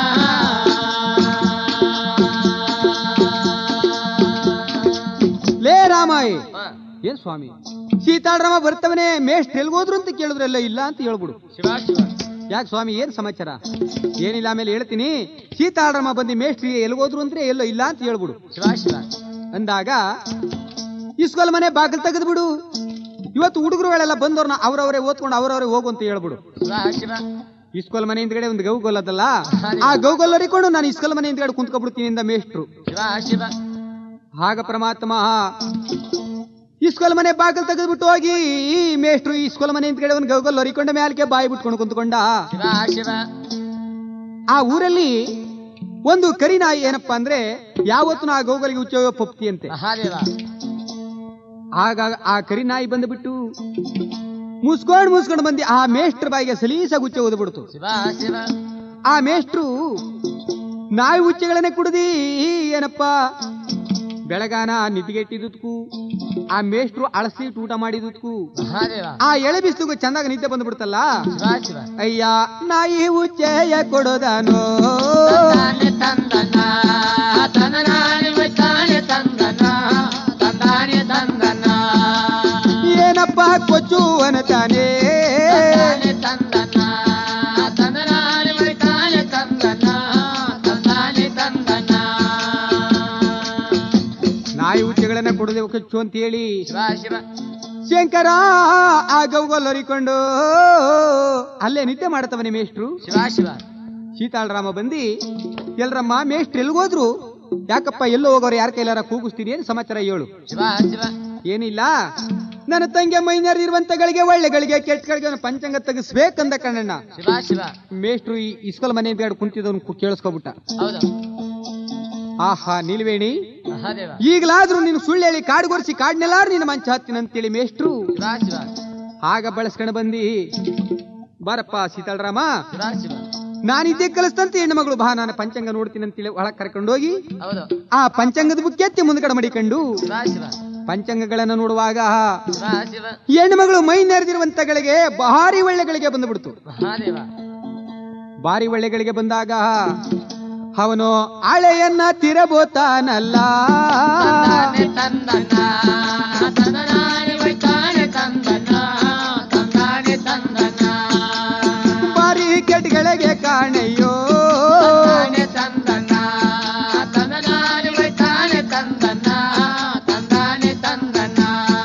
ಲೇ ರಾಮಾಯಿ ಏನ್ ಸ್ವಾಮಿ ಸೀತಾಳರಾಮ ಬರ್ತವನೇ ಮೇಷ್ಟ್ರ ಎಲ್ಗೋದ್ರು ಅಂತ ಕೇಳಿದ್ರೆಲ್ಲ ಇಲ್ಲ ಅಂತ ಹೇಳ್ಬಿಡು ಶಿವ ಶಿವ ಯಾಕೆ ಸ್ವಾಮಿ ಏನ್ ಸಮಾಚಾರ ಏನಿಲ್ಲ ಆಮೇಲೆ ಹೇಳ್ತೀನಿ ಸೀತಾಳರಾಮ ಬಂದು ಮೇಷ್ಟ್ರಿ ಎಲ್ಗೋದ್ರು ಅಂದ್ರೆ ಎಲ್ಲೋ ಇಲ್ಲ ಅಂತ ಹೇಳ್ಬಿಡು ಶಿವ ಶಿವ ಅಂದಾಗ ಇಸ್ಕೊಲ್ ಮನೆ ಬಾಗಿಲು ತೆಗೆದು ಬಿಡು ಇವತ್ತು ಹುಡುಗರುಗಳೆಲ್ಲ ಬಂದವ್ರನ್ನ ಅವ್ರವರೇ ಓದ್ಕೊಂಡು ಅವ್ರವರೇ ಹೋಗು ಅಂತ ಹೇಳ್ಬಿಡು ಶಿವ ಶಿವ ಇಸ್ಕೊಲ್ ಮನೆ ಹಿಂದ್ಗಡೆ ಒಂದು ಗೌಗೊಲ್ ಅದಲ್ಲ ಆ ಗೌಗೊಲ್ ಹರಿಕೊಂಡು ನಾನು ಇಸ್ಕೊಲ್ ಮನೆ ಹಿಂದ್ಗಡೆ ಕುಂತ್ಕೊಬಿಡ್ತೀನಿ ಇಂದ ಮೇಷ್ಟ್ರು ಶಿವ ಶಿವ ಆಗ ಪರಮಾತ್ಮ ಇಸ್ಕೊಲ್ ಮನೆ ಬಾಗಿಲು ತೆಗೆದ್ಬಿಟ್ಟು ಹೋಗಿ ಈ ಮೇಷ್ಟ್ರು ಇಸ್ಕೊಲ್ ಮನೆ ಹಿಂದ್ಗಡೆ ಒಂದು ಗೌಗೊಲ್ ಹರಿಕೊಂಡ ಮ್ಯಾಲ್ಕೆ ಬಾಯಿ ಬಿಟ್ಕೊಂಡು ಕುಂತ್ಕೊಂಡ ಶಿವ ಶಿವ ಆ ಊರಲ್ಲಿ ಒಂದು ಕರಿ ನಾಯಿ ಏನಪ್ಪಾ ಅಂದ್ರೆ ಯಾವತ್ತು ಆ ಗೌಗಲಿಗೆ ಉಚ್ಚ ಪಪ್ತಿ ಅಂತೆ ಮಹಾದೇವ ಆಗ ಆ ಕರಿ ನಾಯಿ ಬಂದ್ಬಿಟ್ಟು ಮುಸ್ಕೊಂಡ್ ಮುಸ್ಕೊಂಡ್ ಬಂದು ಆ ಮೇಷ್ಟ್ರ ಬಾಯಿಗೆ ಸಲೀಸಾಗಿ ಉಚ್ಚ ಓದ್ಬಿಡ್ತು ಶಿವ ಶಿವ ಆ ಮೇಷ್ಟ್ರು ನಾಯಿ ಉಚ್ಚೆಗಳನ್ನೇ ಕುಡ್ದಿ ಏನಪ್ಪ ಬೆಳಗಾನ ನಿದ್ಗೆಟ್ಟಿದ್ದಕ್ಕೂ ಆ ಮೇಷ್ಟ್ರು ಅಳಸಿ ಊಟ ಮಾಡಿದ್ದಕ್ಕೂ ಮಹಾದೇವ ಆ ಎಳೆ ಬಿಸಿಲಿಗೂ ಚಂದಾಗ ನಿದ್ದೆ ಬಂದ್ಬಿಡ್ತಲ್ಲ ಶಿವ ಶಿವ ಅಯ್ಯ ನಾಯಿ ಉಚ್ಚೆಯ ಕೊಡೋದಾನೋ ತಂದಾನೆ ತಂದನ ತನನಾನೆ ತಾನೆ ತಂದನ ತಂದಾನೆ ತಂದನ ಏನಪ್ಪ ಕೊಚ್ಚು ಅನ್ನತಾನೆ ತಂದಾನೆ ತಂದನ ತನನಾನೆ ತಾನೆ ತಂದನ ತಂದಾನೆ ತಂದನ ನಾಯಿ ಉಚ್ಚೆಗಳನ್ನ ಕೊಡದೆ ಕೊಚ್ಚು ಅಂತ ಹೇಳಿ ಶಿವ ಶಿವ ಶಂಕರ ಆ ಗೌಗೊಲ್ ಹರಿಕೊಂಡು ಅಲ್ಲೇ ನಿದ್ದೆ ಮಾಡ್ತವನೆ ಮೇಷ್ಟ್ರು ಶಿವ ಶಿವ ಸೀತಾಳರಾಮ ಬಂದಿ ಎಲ್ರಮ್ಮ ಮೇಷ್ಟ್ರು ಎಲ್ಗೋದ್ರು ಯಾಕಪ್ಪ ಎಲ್ಲೋ ಹೋಗೋರು ಯಾರ ಕೈಲಾರ ಕೂಗಿಸ್ತೀನಿ ಏನು ಸಮಾಚಾರ ಹೇಳು ಶಿವ ಶಿವ ಏನಿಲ್ಲ ನನ್ನ ತಂಗಿ ಮೈನರ್ ಇರುವಂತಗಳಿಗೆ ಒಳ್ಳೆಗಳಿಗೆ ಕೆಟ್ಟಗಳಿಗೆ ಅವ್ನ ಪಂಚಾಂಗ ತೆಗಿಸ್ಬೇಕಂದ ಕಣ್ಣಣ್ಣ ಶಿವ ಶಿವ ಮೇಷ್ಟ್ರು ಈ ಇಸ್ಕೊಲ್ ಮನೆ ಬೇಡ ಕುಂತಿದ್ದವನು ಕೇಳಿಸ್ಕೊಬಿಟ್ಟ ಹೌದು ಆಹಾ ನಿಲ್ವೇಣಿ ಮಹಾದೇವ ಈಗಲಾದ್ರೂ ನೀನು ಸುಳ್ಳು ಹೇಳಿ ಕಾಡುಗೊರಿಸಿ ಕಾಡ್ನೆಲ್ಲಾರು ನಿನ್ನ ಮಂಚ ಹತ್ತಿನಂತೇಳಿ ಮೇಷ್ಟ್ರು ಶಿವ ಶಿವ ಆಗ ಬಳಸ್ಕೊಂಡು ಬಂದಿ ಬಾರಪ್ಪ ಸೀತಾಳರಾಮ ಶಿವ ಶಿವ ನಾನಿದ್ದೇ ಕಲಿಸ್ತಂತ ಹೆಣ್ಣು ಮಗಳು ಬಾ ನಾನು ಪಂಚಾಂಗ ನೋಡ್ತೀನಿ ಅಂತೇಳಿ ಒಳಗ್ ಕರ್ಕೊಂಡೋಗಿ ಹೌದು ಆ ಪಂಚಾಂಗದ ಬುಕ್ ಎತ್ತಿ ಮುಂದ್ಗಡೆ ಮಡಿಕೊಂಡು ಶಿವ ಶಿವ ಪಂಚಾಂಗಗಳನ್ನ ನೋಡುವಾಗ ಶಿವ ಶಿವ ಹೆಣ್ಣು ಮಗಳು ಮೈ ನೆರೆದಿರುವಂತಗಳಿಗೆ ಭಾರಿ ಒಳ್ಳೆಗಳಿಗೆ ಬಂದುಬಿಡ್ತು ಮಹಾದೇವ ಭಾರಿ ಒಳ್ಳೆಗಳಿಗೆ ಬಂದಾಗ ಅವನು ಹಳೆಯನ್ನ ತಿರಬೋತಾನಲ್ಲ ತಂದಾನೆ ತಂದನ ತಂದನಾನೆ ವೈತಾನೆ ತಂದನ ತಂದಾನೆ ತಂದನ ಭಾರಿ ಕೆಟ್ಗಳಿಗೆ ಕಾಣೆಯೋ ತಂದಾನೆ ತಂದನ ತಂದನಾನೆ ವೈತಾನೆ ತಂದನ ತಂದಾನೆ ತಂದನ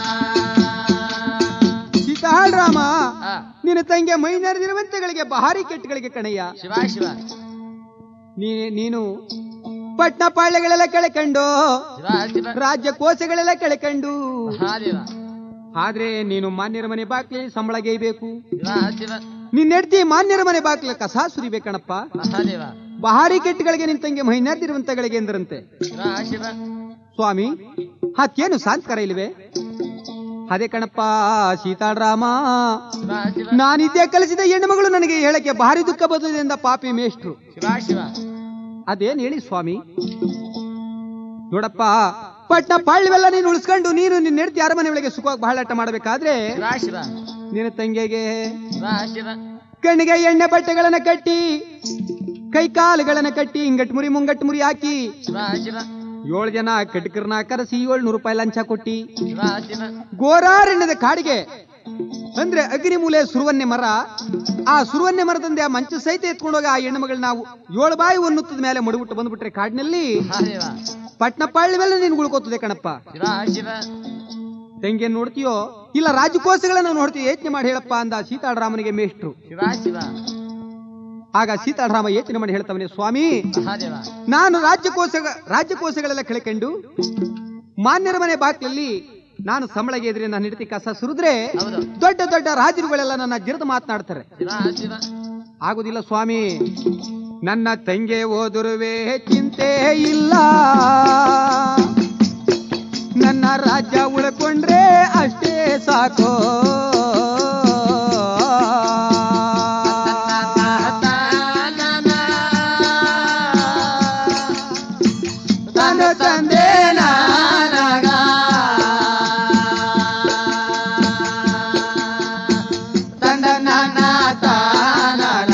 ಸೀತಾಳರಾಮ ಆ, ನಿನ್ನ ತಂಗಿ ಮೈ ನೆರೆದಿರುವಂತಗಳಿಗೆ ಭಾರಿ ಕೆಟ್ಟಗಳಿಗೆ ಕಣಯ್ಯ ಶಿವ ಶಿವ ನೀ ನೀನು ಪಟ್ನ ಪಾಳ್ಯಗಳೆಲ್ಲ ಕೆಳಕಂಡು ಶಿವ ಶಿವ ರಾಜ್ಯ ಕೋಶಗಳೆಲ್ಲ ಕೆಳಕಂಡು ಮಹಾದೇವ ಆದ್ರೆ ನೀನು ಮಾನ್ಯರ ಮನೆ ಬಾಕ್ಲಿ ಸಂಬಳ ಗೈಬೇಕು ಶಿವ ಶಿವ ನಿನ್ನ ಹೆಡ್ತಿ ಮಾನ್ಯರ ಮನೆ ಬಾಕ್ಲ ಕಸ ಸುರಿಬೇಕಣಪ್ಪ ಮಹಾದೇವ ಭಾರಿ ಕೆಟ್ಟಗಳಿಗೆ ನಿನ್ ತಂಗಿ ಮೈ ನೆರೆದಿರುವಂತಗಳಿಗೆ ಎಂದರಂತೆ ಶಿವ ಶಿವ ಸ್ವಾಮಿ ಹತ್ತೇನು ಸಾಂಸ್ಕಾರ ಇಲ್ವೇ ಅದೇ ಕಣಪ್ಪ ಸೀತಾಳರಾಮ ಶಿವ ಶಿವ ನಾನಿದ್ದೆ ಕಲಿಸಿದ ಹೆಣ್ಣು ಮಗಳು ನನಗೆ ಹೇಳಕ್ಕೆ ಭಾರಿ ದುಃಖ ಬದುದಿಂದ ಪಾಪಿ ಮೇಷ್ಟ್ರು ಶಿವ ಶಿವ ಅದೇನ್ ಹೇಳಿ ಸ್ವಾಮಿ ನೋಡಪ್ಪ ಪಟ್ನ ಪಾಳ್ಯವೆಲ್ಲ ನೀನು ಉಳಿಸ್ಕೊಂಡು ನೀನು ನಿನ್ನ ಹೆಂಡತಿ ಅರಮನೆ ಒಳಗೆ ಸುಖವಾಗಿ ಬಹಳಾಟ ಮಾಡಬೇಕಾದ್ರೆ ಶಿವ ಶಿವ ನಿನ್ನ ತಂಗಿಗೆ ಶಿವ ಶಿವ ಕಣ್ಣಿಗೆ ಎಣ್ಣೆ ಬಟ್ಟೆಗಳನ್ನ ಕಟ್ಟಿ ಕೈ ಕಾಲುಗಳನ್ನ ಕಟ್ಟಿ ಹಿಂಗಟ್ ಮುರಿ ಮುಂಗಟ್ ಮುರಿ ಹಾಕಿ ಶಿವ ಶಿವ ಏಳು ಜನ ಕಟಕರನ್ನ ಕರೆಸಿ ಏಳ್ನೂರು ರೂಪಾಯಿ ಲಂಚ ಕೊಟ್ಟಿ ಶಿವ ಶಿವ ಗೋರಾರಣ್ಯದ ಕಾಡಿಗೆ ಅಂದ್ರೆ ಅಗ್ನಿಮೂಲೆ ಸುರುವನ್ನೆ ಮರ ಆ ಸುರುವನ್ನೆ ಮರದಂದೆ ಆ ಮಂಚ ಸಹಿತ ಎತ್ಕೊಂಡೋಗಿ ಆ ಹೆಣ್ಣು ಮಗಳು ನಾವು ಏಳು ಬಾಯಿ ಒನ್ನುತ್ತದ ಮೇಲೆ ಮುಡಿಬಿಟ್ಟು ಬಂದ್ಬಿಟ್ರೆ ಕಾಡಿನಲ್ಲಿ ಮಹಾದೇವ ಪಟ್ನ ಪಾಳ್ಯವೆಲ್ಲ ನೀನು ಉಳ್ಕೋತದೆ ಕಣಪ್ಪ ಶಿವ ಶಿವ ತೆಂಗೇನ್ ನೋಡ್ತೀಯೋ ಇಲ್ಲ ರಾಜಕೋಶಗಳನ್ನ ನೋಡ್ತೀಯ ಯೋಚನೆ ಮಾಡಿ ಹೇಳಪ್ಪ ಅಂದ ಸೀತಾಳರಾಮನಿಗೆ ಮೇಷ್ಟ್ರು ಶಿವ ಶಿವ ಆಗ ಸೀತಾಳರಾಮ ಯೋಚನೆ ಮಾಡಿ ಹೇಳ್ತವನೆ ಸ್ವಾಮಿ ಮಹಾದೇವ ನಾನು ರಾಜ್ಯಕೋಶ ರಾಜ್ಯಕೋಶಗಳೆಲ್ಲ ಕೆಳಕೊಂಡು ಮಾನ್ಯರ ಮನೆ ಬಾಕ್ಲಲ್ಲಿ ನಾನು ಸಂಬಳಗೆ ಎದುರಿ ನಾನು ಹಿಡಿತಿ ಕಸ ಸುರಿದ್ರೆ ಹೌದು ದೊಡ್ಡ ದೊಡ್ಡ ರಾಜರುಗಳೆಲ್ಲ ನನ್ನ ಜಿರದು ಮಾತನಾಡ್ತಾರೆ ಶಿವ ಶಿವ ಆಗುದಿಲ್ಲ ಸ್ವಾಮಿ ನನ್ನ ತಂಗೆ ಓದುರುವೆ ಚಿಂತೆ ಇಲ್ಲ ನನ್ನ ರಾಜ್ಯ ಉಳ್ಕೊಂಡ್ರೆ ಅಷ್ಟೇ ಸಾಕು ತನ್ನ ತಂದೆ ನಾನಾಗ ತಂದ ನನ್ನ ತಾನಲ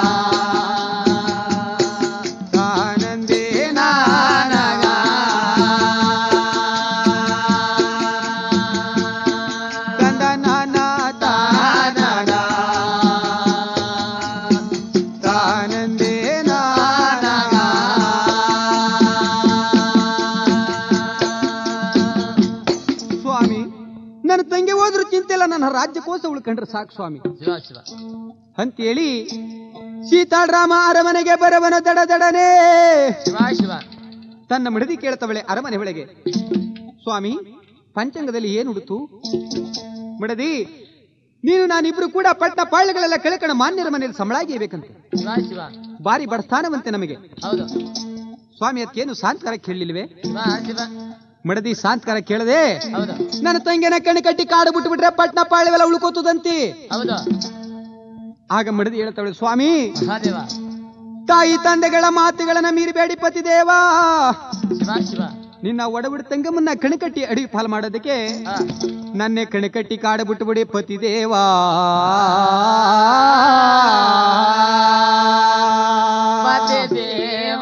ತಾನಂದೇ ನಾನಾಗ ತಂದ ನನ್ನ ತಾನಲ ತಾನಂದೇ ನಾನಾಗ ಸ್ವಾಮಿ ನನ್ನ ತಂಗಿ ಹೋದ್ರು ಚಿಂತೆ ಇಲ್ಲ ನನ್ನ ರಾಜ್ಯಕೋಶ ಉಳ್ಕೊಂಡ್ರೆ ಸಾಕು ಸ್ವಾಮಿ ಶಿವ ಶಿವ ಅಂತೇಳಿ ಸೀತಾಳರಾಮ ಅರಮನೆಗೆ ಬರವನ ದಡ ದಡನೆ ಶಿವ ಶಿವ ತನ್ನ ಮಡದಿ ಕೇಳ್ತವಳೆ ಅರಮನೆ ಒಳಗೆ ಸ್ವಾಮಿ ಪಂಚಾಂಗದಲ್ಲಿ ಏನು ಹುಡುತು ಮಡದಿ ನೀನು ನಾನಿಬ್ರು ಕೂಡ ಪಟ್ನ ಪಾಳ್ಯಗಳೆಲ್ಲ ಕೆಳಕಣ ಮಾನ್ಯರ ಮನೆಯಲ್ಲಿ ಸಂಬಳ ಬೇಕಂತೆ ಶಿವ ಶಿವ ಬಾರಿ ಬಡಸ್ಥಾನವಂತೆ ನಮಗೆ ಹೌದು ಸ್ವಾಮಿ ಅದಕ್ಕೇನು ಸಾಂತ್ಕಾರ ಕೇಳಲಿಲ್ವೇ ಶಿವ ಶಿವ ಮಡದಿ ಸಾಂತ್ಕಾರ ಕೇಳದೆ ಹೌದು ನನ್ನ ತಂಗಿನ ಕಣ್ಣು ಕಟ್ಟಿ ಕಾಡು ಬಿಟ್ಟು ಬಿಟ್ರೆ ಪಟ್ನ ಪಾಳ್ಯವೆಲ್ಲ ಉಳ್ಕೋತದಂತಿ ಹೌದು ಆಗ ಮಡದಿ ಹೇಳ್ತಾಳೆ ಸ್ವಾಮಿ ಮಹಾದೇವ ತಾಯಿ ತಂದೆಗಳ ಮಾತುಗಳನ್ನ ಮೀರಿಬೇಡಿ ಪತಿದೇವಾ ಶಿವ ಶಿವ ನಿನ್ನ ಒಡಬಿಡ ತಂಗಮ್ಮನ್ನ ಕಣಕಟ್ಟಿ ಅಡಿ ಪಾಲ್ ಮಾಡೋದಕ್ಕೆ ಆ, ನನ್ನೇ ಕಣಕಟ್ಟಿ ಕಾಡ ಬಿಟ್ಟು ಬಿಡಿ ಪತಿದೇವಾ ಪತಿ ದೇವ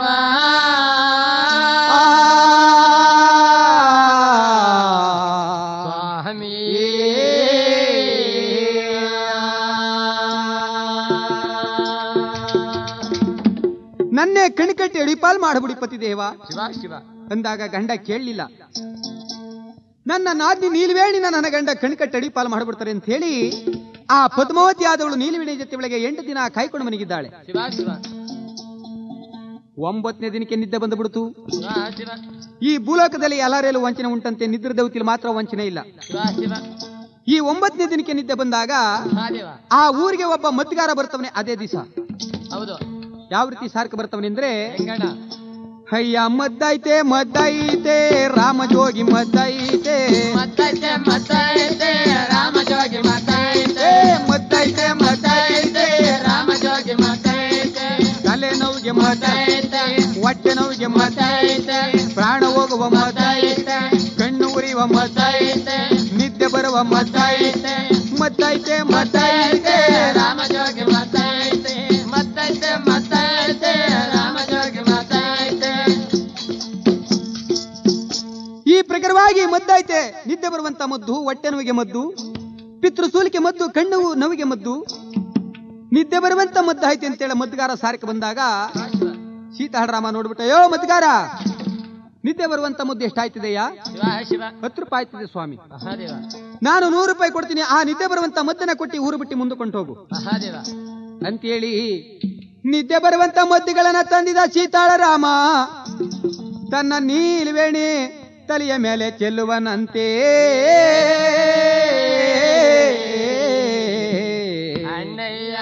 ಸ್ವಾಮಿ ನನ್ನೇ ಕಣಕಟ್ಟಿ ಅಡಿಪಾಲ್ ಮಾಡಬಿಡಿ ಪತಿದೇವ ಶಿವ ಶಿವ ಅಂದಾಗ ಗಂಡ ಕೇಳಲಿಲ್ಲ ನನ್ನ ನಾದ್ನಿ ನೀಲ್ವೇಣಿನ ನನ್ನ ಗಂಡ ಕಣ್ಕಟ್ಟಿ ಅಡಿಪಾಲ್ ಮಾಡಿಬಿಡ್ತಾರೆ ಅಂತ ಹೇಳಿ ಆ ಪದ್ಮಾವತಿ ಆದವಳು ನೀಲವೇಣಿ ಜೊತೆ ಒಳಗೆ ಎಂಟು ದಿನ ಕಾಯ್ಕೊಂಡು ಮನೆಗಿದ್ದಾಳೆ ಶಿವ ಶಿವ ಒಂಬತ್ತನೇ ದಿನಕ್ಕೆ ನಿದ್ದೆ ಬಂದುಬಿಡ್ತು ಶಿವ ಶಿವ ಈ ಭೂಲೋಕದಲ್ಲಿ ಎಲ್ಲರೆಲ್ಲೂ ವಂಚನೆ ಉಂಟಂತೆ ನಿದ್ರೆ ದೇವತಿಲಿ ಮಾತ್ರ ವಂಚನೆ ಇಲ್ಲ ಶಿವ ಶಿವ ಈ ಒಂಬತ್ತನೇ ದಿನಕ್ಕೆ ನಿದ್ದೆ ಬಂದಾಗ ಮಹಾದೇವ ಆ ಊರಿಗೆ ಒಬ್ಬ ಮದ್ದುಗಾರ ಬರ್ತವನೆ ಅದೇ ದಿವಸ ಹೌದು ಯಾವ ರೀತಿ ಸಾರ್ಕ ಬರ್ತವನೆ ಅಂದ್ರೆ ಹೆಂಗಣ್ಣ ಅಯ್ಯ ಮದ್ದೈತೆ ಮದ್ದೈತೆ ರಾಮ ಜೋಗಿ ಮದ್ದೈತೆ ಮತ್ತೈತೆ ಮತ್ತೈತೆ ರಾಮ ಜೋಗಿ ಮತ್ತೈತೆ ಏ, ಮದ್ದೈತೆ ಮದ್ದೈತೆ ರಾಮ ಜೋಗಿ ಮತ್ತೈತೆ ತಲೆ ನೋವಿಗೆ ಮದ ಮತ್ತೈತೆ ಹೊಟ್ಟೆ ನೋವಿಗೆ ಮದ ಮತ್ತೈತೆ ಪ್ರಾಣ ಹೋಗುವ ಮದ ಮತ್ತೈತೆ ಕಣ್ಣು ಉರಿಯುವ ಮದ ಮತ್ತೈತೆ ನಿದ್ದೆ ಬರುವ ಮದ ಮತ್ತೈತೆ ಮದ್ದೈತೆ ಮದ್ದೈತೆ ರಾಮ ಜೋಗಿ ಮತ್ತೈತೆ ಮತ್ತೈತೆ ಮತ್ತೈತೆ ರಾಮ ಜೋಗಿ ಮತ್ತೈತೆ ಈ ಪ್ರಕಾರವಾಗಿ ಮದ್ದೈತೆ ನಿದ್ದೆ ಬರುವಂತ ಮದ್ದು ಹೊಟ್ಟೆ ನೋವಿಗೆ ಮದ್ದು ಪಿತೃಸೂಲಿಕೆ ಮದ್ದು ಕಣ್ಣು ನೋವಿಗೆ ಮದ್ದು ನಿದ್ದೆ ಬರುವಂತ ಮದ್ದು ಐತೆ ಅಂತೇಳಿ ಮದ್ದುಗಾರ ಸಾರಕ್ಕೆ ಬಂದಾಗ ಶಿವ ಸೀತಾರಾಮ ನೋಡ್ಬಿಟ್ಟ ಯೋ ಮದ್ದುಗಾರ ನಿದ್ದೆ ಬರುವಂತ ಮದ್ದು ಎಷ್ಟಾಯ್ತಿದೆಯಾ ಶಿವ ಶಿವ ಹತ್ತು ರೂಪಾಯಿ ಆಯ್ತಿದೆ ಸ್ವಾಮಿ ಮಹಾದೇವ ನಾನು ನೂರು ರೂಪಾಯಿ ಕೊಡ್ತೀನಿ ಆ ನಿದ್ದೆ ಬರುವಂತ ಮದ್ದನ್ನ ಕೊಟ್ಟು ಊರು ಬಿಟ್ಟು ಮುಂದಕೊಂಡು ಹೋಗು ಮಹಾದೇವ ಅಂತೇಳಿ ನಿದ್ದೆ ಬರುವಂತ ಮದ್ದುಗಳನ್ನ ತಂದಿದ ಸೀತಾಳರಾಮ ತನ್ನ ನೀಲ್ವೇಣಿ ತಲೆಯ ಮೇಲೆ ಚೆಲ್ಲುವನಂತೆ ಅಣ್ಣಯ್ಯ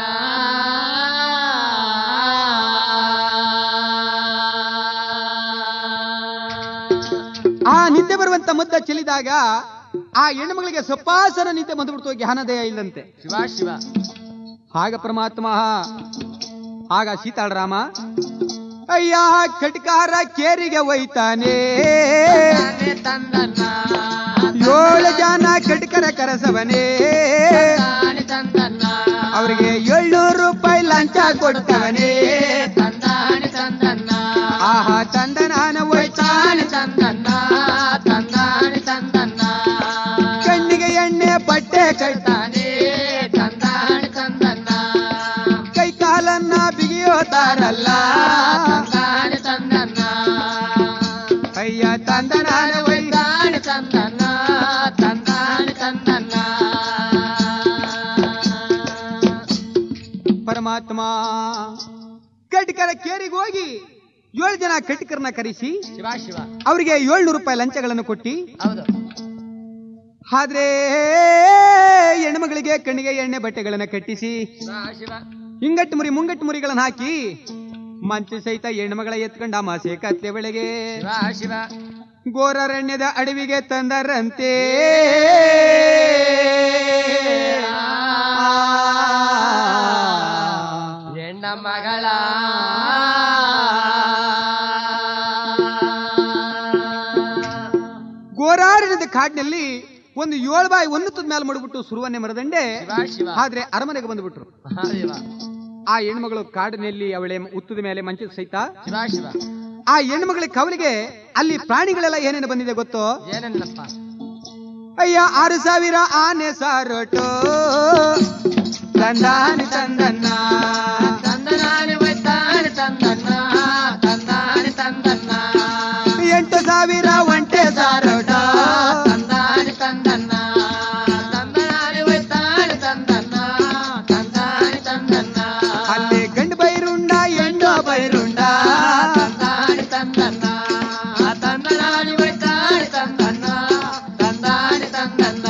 ಆ ನಿದ್ದೆ ಬರುವಂತ ಮದ್ದ ಚೆಲ್ಲಿದಾಗ ಆ ಹೆಣ್ಣುಮಗಳಿಗೆ ಸಪಾಸನ ನಿದ್ದೆ ಬಂದ್ಬಿಡ್ತು ಜ್ಞಾನದಯ ಇಲ್ಲಂತೆ ಶಿವ ಶಿವ ಆಗ ಪರಮಾತ್ಮ ಆಗ ಸೀತಾಳರಾಮ ಅಯ್ಯ ಕಟ್ಕಾರ ಕೇರಿಗೆ ಒಯ್ತಾನೆ ತಾನೇ ತಂದನ್ನ ಏಳು ಜನ ಕಟ್ಕರ ಕರಸವನೇ ತಾನೇ ತಂದನ್ನ ಅವರಿಗೆ ಏಳ್ನೂರು ರೂಪಾಯಿ ಲಂಚ ಕೊಡ್ತವನೇ ತಂದಾನೆ ತಂದನ್ನ ಆಹಾ ತಂದ ನಾನು ಒಯ್ತಾನೆ ತಾನೆ ತಂದನ್ನ ತಂದಾನೆ ತಂದನ್ನ ಕಣ್ಣಿಗೆ ಎಣ್ಣೆ ಬಟ್ಟೆ ಕಟ್ಟ ತಾನೇ ತಂದಾನೆ ತಂದನ್ನ ಕೈ ಕಾಲನ್ನ ಬಿಗಿಯೋತಾರಲ್ಲ ತಂದಾನೆ ತಂದನ್ನ ಅಯ್ಯ ತಂದ ನಾನು ಒಯ್ ತಾನೆ ತಂದನ್ನ ತಂದಾನೆ ತಂದನ್ನ ಪರಮಾತ್ಮ ಕಟ್ಕರ ಕೇರಿಗೆ ಹೋಗಿ ಏಳು ಜನ ಕಟ್ಕರನ್ನ ಕರೆಸಿ ಶಿವ ಶಿವ ಅವರಿಗೆ ಏಳ್ನೂರು ರೂಪಾಯಿ ಲಂಚಗಳನ್ನು ಕೊಟ್ಟಿ ಹೌದು ಆದ್ರೆ ಹೆಣ್ಮಗಳಿಗೆ ಕಣ್ಣಿಗೆ ಎಣ್ಣೆ ಬಟ್ಟೆಗಳನ್ನ ಕಟ್ಟಿಸಿ ಶಿವ ಶಿವ ಹಿಂಗಟ್ಟು ಮುರಿ ಮುಂಗಟ್ಟು ಮುರಿಗಳನ್ನ ಹಾಕಿ ಮಂಚ ಸಹಿತ ಹೆಣ್ಮಗಳ ಎತ್ಕೊಂಡ ಮಾಸೆ ಕತ್ತೆ ಬೆಳೆಗೆ ಶಿವ ಶಿವ ಗೋರರಣ್ಯದ ಅಡವಿಗೆ ತಂದರಂತೆ ಹೆಣ್ಣ ಮಗಳ ಗೋರಾರಣ್ಯದ ಕಾಡಿನಲ್ಲಿ ಒಂದು ಏಳು ಬಾಯಿ ಒಂದು ಮೇಲೆ ಮಡಬಿಟ್ಟು ಸುರುವನ್ನೇ ಮರದಂಡೆ ಶಿವ ಶಿವ ಆದ್ರೆ ಅರಮನೆಗೆ ಬಂದ್ಬಿಟ್ರು ಮಹಾದೇವ ಆ ಹೆಣ್ಮಗಳು ಕಾಡಿನಲ್ಲಿ ಅವಳೆ ಉತ್ತದ ಮೇಲೆ ಮಂಚದ ಸಹಿತ ಶಿವ ಶಿವ ಆ ಹೆಣ್ಮಗಳ ಕವಲಿಗೆ ಅಲ್ಲಿ ಪ್ರಾಣಿಗಳೆಲ್ಲ ಏನೇನು ಬಂದಿದೆ ಗೊತ್ತೋ ಏನೇನಪ್ಪ ಅಯ್ಯ ಆರು ಸಾವಿರ ಆನೆ ಸಾರೋಟು ತಂದಾನಿ ತಂದನ್ನ ತಂದನಾನೆ ಒಯ್ತಾನೆ ತಂದನ್ನ ತಂದಾನೆ ತಂದನ್ನ ಎಂಟು ಸಾವಿರ ಒಂಟೆ ಸಾರೋಟ ತಂದಾನೆ ತಂದನ್ನ ತಂದನಾನೆ ಒಯ್ತಾನೆ ತಂದನ್ನ ತಂದಾನೆ ತಂದನ್ನ ಅಲ್ಲಿ ಗಂಡು ಬೈರುಂಡ ಹೆಣ್ಣು ಬೈರುಂಡ ತಂದಾನೆ ತಂದನ್ನ ತಂದನಾನೆ ಒಯ್ತಾನೆ ತಂದನ್ನ ತಂದಾನೆ ತಂದನ್ನ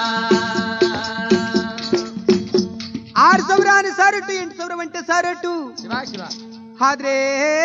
ಆರು ಸಾವಿರ ಆನೆ ಸಾರೋಟು ಎಂಟು ಸಾವಿರ ಒಂಟೆ ಸಾರೋಟು ಶಿವ ಶಿವ ಆದ್ರೆ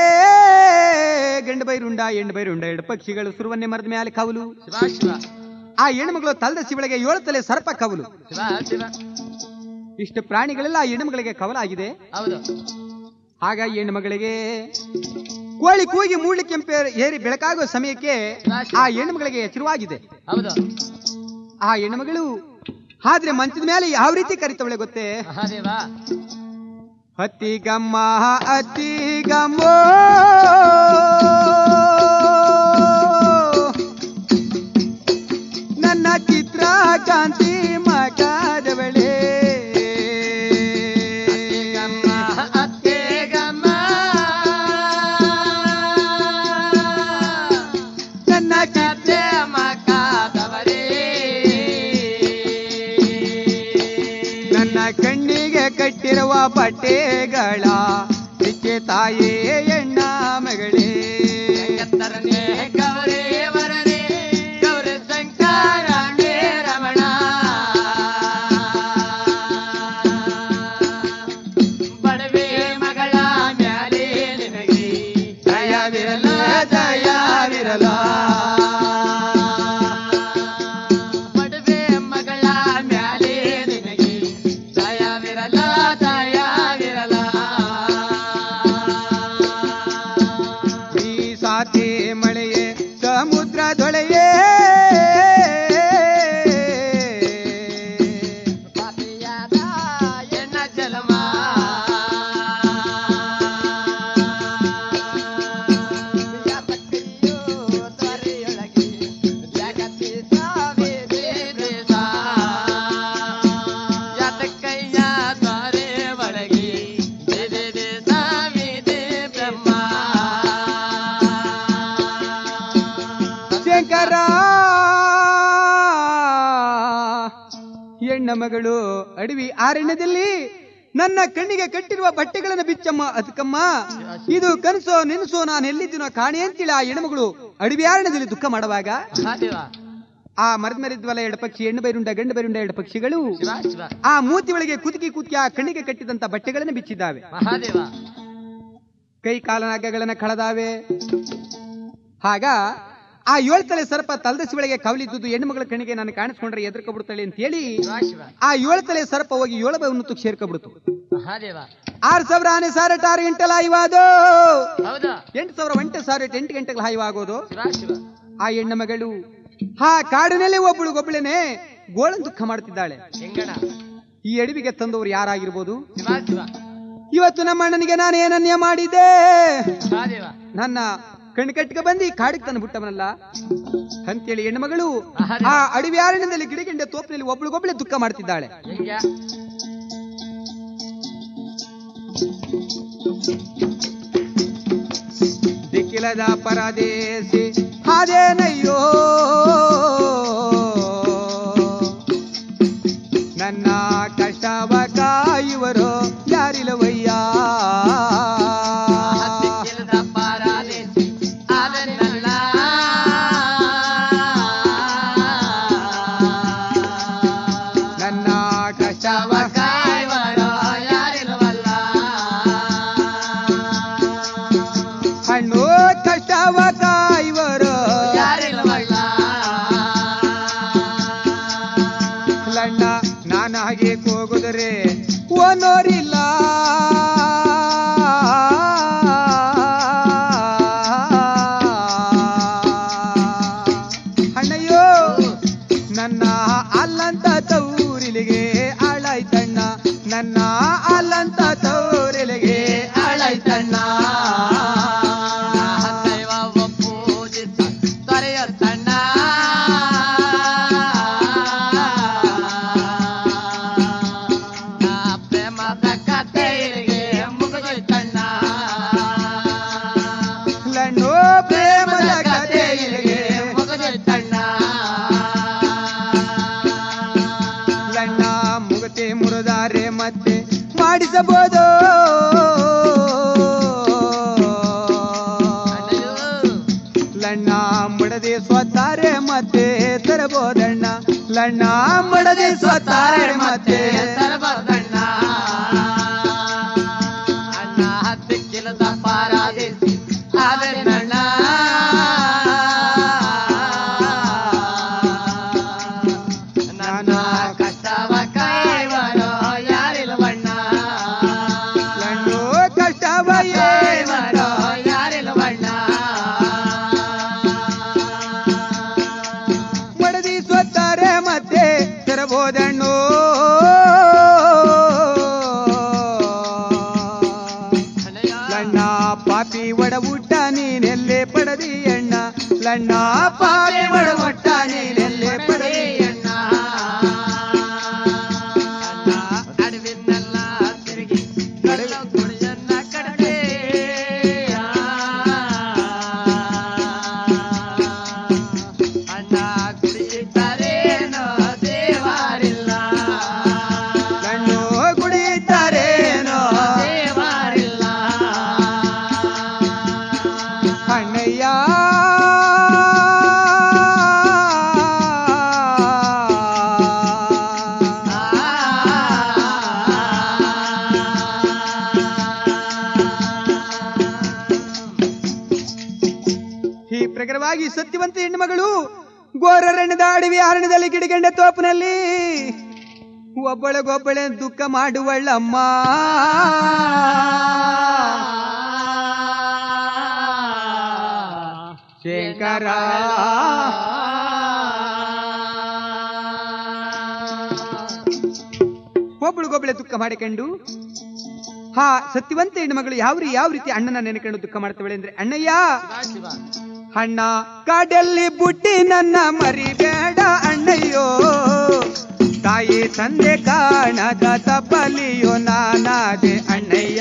ಗಂಡು ಬೈರುಂಡ ಹೆಣ್ಣು ಬೈರುಂಡ ಎರಡು ಪಕ್ಷಿಗಳು ಸುರುವನ್ನೇ ಮರದ ಮೇಲೆ ಕವಲು ಶಿವ ಶಿವ ಆ ಹೆಣ್ಮಗಳು ತಲದ ಶಿವಳಿಗೆ ಏಳು ತಲೆ ಸರ್ಪ ಕವಲು ಶಿವ ಶಿವ ಇಷ್ಟು ಪ್ರಾಣಿಗಳೆಲ್ಲ ಆ ಹೆಣ್ಣುಮಗಳಿಗೆ ಕವಲಾಗಿದೆ ಹೌದು ಆಗ ಈ ಹೆಣ್ಣುಮಗಳಿಗೆ ಕೋಳಿ ಕೂಗಿ ಮೂಡ್ಲಿಕ್ಕೆ ಕೆಂಪೆ ಏರಿ ಬೆಳಕಾಗುವ ಸಮಯಕ್ಕೆ ಆ ಹೆಣ್ಣುಮಗಳಿಗೆ ಎಚ್ಚರವಾಗಿದೆ ಹೌದು ಆ ಹೆಣ್ಣುಮಗಳು ಆದ್ರೆ ಮಂಚದ ಮೇಲೆ ಯಾವ ರೀತಿ ಕರಿತವಳೆ ಗೊತ್ತೇ ಮಹಾದೇವ ಹತ್ತಿ ಗಮ್ಮ ಅತ್ತಿ ಗಮ್ಮೋ ನನ್ನ ಚಿತ್ರ ಕಾಂತಿ ಮಕಾದವಳೆ ಗಮ್ಮ ಅತ್ತೆ ಗಮ್ಮ ನನ್ನ ಚಿತ್ರ ಕತ್ತೆ ಮಕಾದವರೇ ನನ್ನ ಕಣ್ಣಿಗೆ ಕಟ್ಟಿರುವ ಬಟ್ಟೆಗಳ ಬಿಚ್ಚೆ ತಾಯೇ ಎಣ್ಣ ಮಗಳೇ ಎತ್ತರನೇ ಗೌರಿ ವರನೇ ಗೌರಿ ಶಂಕರ ಮೇ ರಮಣ ಬಡವೆ ಮಗಳ ಮ್ಯಾಲೆ ನಿನಗೆ ದಯವಿರಲ ದಯವಿರಲ ಬಡವೆ ಮಗಳ ಮ್ಯಾಲೆ ನಿನಗೆ ದಯವಿರಲ ದಯವಿರಲ ಈ ಸಾತಿ ಮಳೆಯೇ ಸಮುದ್ರದೊಳೆಯೇ ಪಾಪಿಯಾದ ಎನ್ನ ಜಲಮ ತೊರೆಯೊಳಗೆ ಜಗತ್ತಿ ಸಾವಿದೆ ದೇಶ ಯಾತಕ್ಕಯ್ಯ ದ್ವಾರೆ ಒಳಗೆ ಇದೆ ದೇಶವಿದೆ ಬ್ರಹ್ಮ ಶಂಕರ ಹೆಣ್ಣ ಮಗಳು ಅಡವಿ ಆರಣ್ಯದಲ್ಲಿ ನನ್ನ ಕಣ್ಣಿಗೆ ಕಟ್ಟಿರುವ ಬಟ್ಟೆಗಳನ್ನು ಬಿಚ್ಚಮ್ಮ ಅದಕ್ಕಮ್ಮ ಇದು ಕನಸೋ ನೆನಸೋ ನಾನು ಎಲ್ಲಿದ್ದೀನೋ ಕಾಣೆ ಅಂತೇಳಿ ಆ ಹೆಣ್ಮಗಳು ಅಡವಿ ಆರಣ್ಯದಲ್ಲಿ ದುಃಖ ಮಾಡುವಾಗ ಮಹಾದೇವ ಆ ಮರದ ಮೇಲಿದ್ವಲ್ಲ ಎರಡು ಪಕ್ಷಿ ಹೆಣ್ಣು ಬೈರುಂಡ ಗಂಡು ಬೈರುಂಡ ಎರಡು ಪಕ್ಷಿಗಳು ಶಿವ ಶಿವ ಆ ಮೂತಿ ಒಳಗೆ ಕುದುಕಿ ಕುದುಕಿ ಆ ಕಣ್ಣಿಗೆ ಕಟ್ಟಿದಂತ ಬಟ್ಟೆಗಳನ್ನು ಬಿಚ್ಚಿದ್ದಾವೆ ಮಹಾದೇವ ಕೈ ಕಾಲನ ಹಗ್ಗಗಳನ್ನ ಕಳೆದಾವೆ ಆಗ ಆ ಏಳು ತಲೆ ಸರ್ಪ ತಲದಸಿ ಒಳಗೆ ಕವಲಿದ್ದುದು ಹೆಣ್ಣು ಮಗಳ ಕಣ್ಣಿಗೆ ನಾನು ಕಾಣಿಸ್ಕೊಂಡ್ರೆ ಎದುರ್ಕೊಬಿಡ್ತಾಳೆ ಅಂತ ಹೇಳಿ ಶಿವ ಶಿವ ಆ ಏಳು ತಲೆ ಸರ್ಪ ಹೋಗಿ ಏಳು ಬೈ ಉನ್ನತಕ್ಕೆ ಸೇರ್ಕೊಬಿಡ್ತು ಮಹಾದೇವ ಆರು ಸಾವಿರ ಆನೆ ಸಾರಟ್ ಆರು ಗಂಟೆಲ್ಲ ಹಾಯ್ವಾದು ಹೌದಾ ಎಂಟು ಸಾವಿರ ಒಂಟೆ ಸಾರಟ್ ಎಂಟು ಗಂಟೆಗೆ ಹಾಯ್ವಾಗೋದು ಶಿವ ಶಿವ ಆ ಹೆಣ್ಣ ಮಗಳು ಆ ಕಾಡಿನಲ್ಲಿ ಒಬ್ಬಳು ಒಬ್ಬಳನೆ ಗೋಳನ್ ದುಃಖ ಮಾಡ್ತಿದ್ದಾಳೆ ಹೆಂಗಣ ಈ ಅಡವಿಗೆ ತಂದವರು ಯಾರಾಗಿರ್ಬೋದು ಶಿವ ಶಿವ ಇವತ್ತು ನಮ್ಮ ಅಣ್ಣನಿಗೆ ನಾನು ಏನನ್ಯ ಮಾಡಿದ್ದೆ ಮಹಾದೇವ ನನ್ನ ಕಣ್ಣು ಕಟ್ಟಿಗೆ ಬಂದು ಈ ಕಾಡಿಗೆ ತಂದು ಬಿಟ್ಟವನಲ್ಲ ಅಂತೇಳಿ ಹೆಣ್ಣುಮಗಳು ಆಹಾರ. ಆ ಅಡವಿ ಆರಣ್ಯದಲ್ಲಿ ಗಿಡಗಿಂಡೆ ತೋಪಿನಲ್ಲಿ ಒಬ್ಳಿಗೊಬ್ಳೆ ದುಃಖ ಮಾಡ್ತಿದ್ದಾಳೆ ಹೆಂಗ ದಿಕ್ಕಿಲದ ಪರದೇಸಿ ಹಾದೇನಯ್ಯೋ ನನ್ನ ಕಷ್ಟವ ಕಾಯುವರು ಯಾರಿಲ್ಲವಯ್ಯ ಹತ್ತಿಕ್ಕಿಲ್ಲದ ಪಾರಾದೇಸಿ ಆದನಲ್ಲ ನನ್ನ ಕಷ್ಟವ ಶವ ಕಾಯುವರೋ ಯಾರಿಲ್ಲವಲ್ಲ ಹಣ್ಣು ಕಷ್ಟವ ಕಾಯುವರು ಯಾರಿಲ್ಲವಲ್ಲ ಲಣ್ಣ ನಾನು ಹಾಗೆ ಹೋಗುದರೆ ಓನೋರಿಲ್ಲ ಅಣ್ಣಯ್ಯೋ ನನ್ನ ಅಲ್ಲಂತ ತೌರಿಲಿಗೆ ಆಳಾಯ್ತಣ್ಣ ನನ್ನ ಅಲ್ಲಂತ ತೌರಿಲಿಗೆ ಆಳಾಯ್ತಣ್ಣ ದೈವ ಒಪ್ಪುದಿತ್ತ ತೊರೆಯ ತಣ್ಣ ಪ್ರೇಮದ ಕಥೆಗೆ ಮುಗಿದೋಯ್ತಣ್ಣ ಲಣ್ಣು ಪ್ರೇಮದ ಕಥೆಯಿಗೆ ಮುಗಿದೋಯ್ತಣ್ಣ ಲಣ್ಣ ಮುಗತೆ ಮುರಿದಾರೆ ಮತ್ತೆ ಮಾಡಿಸಬಹುದು ಲಣ್ಣ ಮುಡದೆ ಸ್ವತ್ತಾರೆ ಮತ್ತೆ ತರಬಹುದಣ್ಣ ಲಣ್ಣ ಮುಡದೆ ಸ್ವತ್ತಾರೆ ಮತ್ತೆ ತರಬಾರ್ದಣ್ಣ ಅಣ್ಣ ಹತ್ತು ಕಿಲದ ಪಾರಾದೇಸಿ ಆದನಣ್ಣ ನನ್ನ ಕಷ್ಟವ ಕಾಯುವರೋ ಯಾರಿಲ್ವಣ್ಣ ಲಣ್ಣು ಕಷ್ಟವ ಕಾಯುವರೋ ಯಾರಿಲ್ವಣ್ಣ ಮಡದಿ ಸ್ವತ್ತಾರೆ ಮತ್ತೆ ತರಬಹುದಣ್ಣು ಲಣ್ಣ ಪಾಪಿ ಒಡವುಟ್ಟ ನೀನೆಲ್ಲೇ ಪಡದಿ ಅಣ್ಣ ಲಣ್ಣ ಪಾಪಿ ಒಡವುಟ್ಟ ನೀನೆಲ್ಲೇ ಪಡದಿ ಅಣ್ಣ ಅಣ್ಣ ಅಡವಿನೆಲ್ಲ ತಿರುಗಿ ಕಡಲ ಗುಡಿಯನ್ನ ಕಡದೆ ಅಣ್ಣ ಕುಡಿಯುತ್ತಾರೇನೋ ದೇವಾರಿಲ್ಲ ಲಣ್ಣು ಕುಡಿತಾರೇನೋ ದೇವಾರಿಲ್ಲ ಪ್ರಕಾರವಾಗಿ ಸತ್ಯವಂತ ಹೆಣ್ಣುಮಗಳು ಗೋರರಣ್ಣದ ಅಡವಿ ಅರಣ್ಯದಲ್ಲಿ ಗಿಡಗಂಡೆ ತೋಪಿನಲ್ಲಿ ಒಬ್ಬಳಗೊಬ್ಬಳೆ ದುಃಖ ಮಾಡುವಳ್ಳಮ್ಮ ಶಂಕರ ಒಬ್ಬಳಿಗೊಬ್ಬಳೆ ದುಃಖ ಮಾಡಿಕೊಂಡು ಹಾ ಸತ್ಯವಂತ ಹೆಣ್ಣುಮಗಳು ಯಾವ ರೀ ಯಾವ ರೀತಿ ಅಣ್ಣನ ನೆನೆಕೊಂಡು ದುಃಖ ಮಾಡ್ತವಳೆ ಅಂದ್ರೆ ಅಣ್ಣಯ್ಯ ಅಣ್ಣ ಕಾಡಲ್ಲಿ ಬುಟ್ಟಿ ನನ್ನ ಮರಿಬೇಡ ಅಣ್ಣಯ್ಯೋ ತಾಯಿ ತಂದೆ ಕಾಣದ ತಪ್ಪಲಿಯೋ ನಾನಾದೆ ಅಣ್ಣಯ್ಯ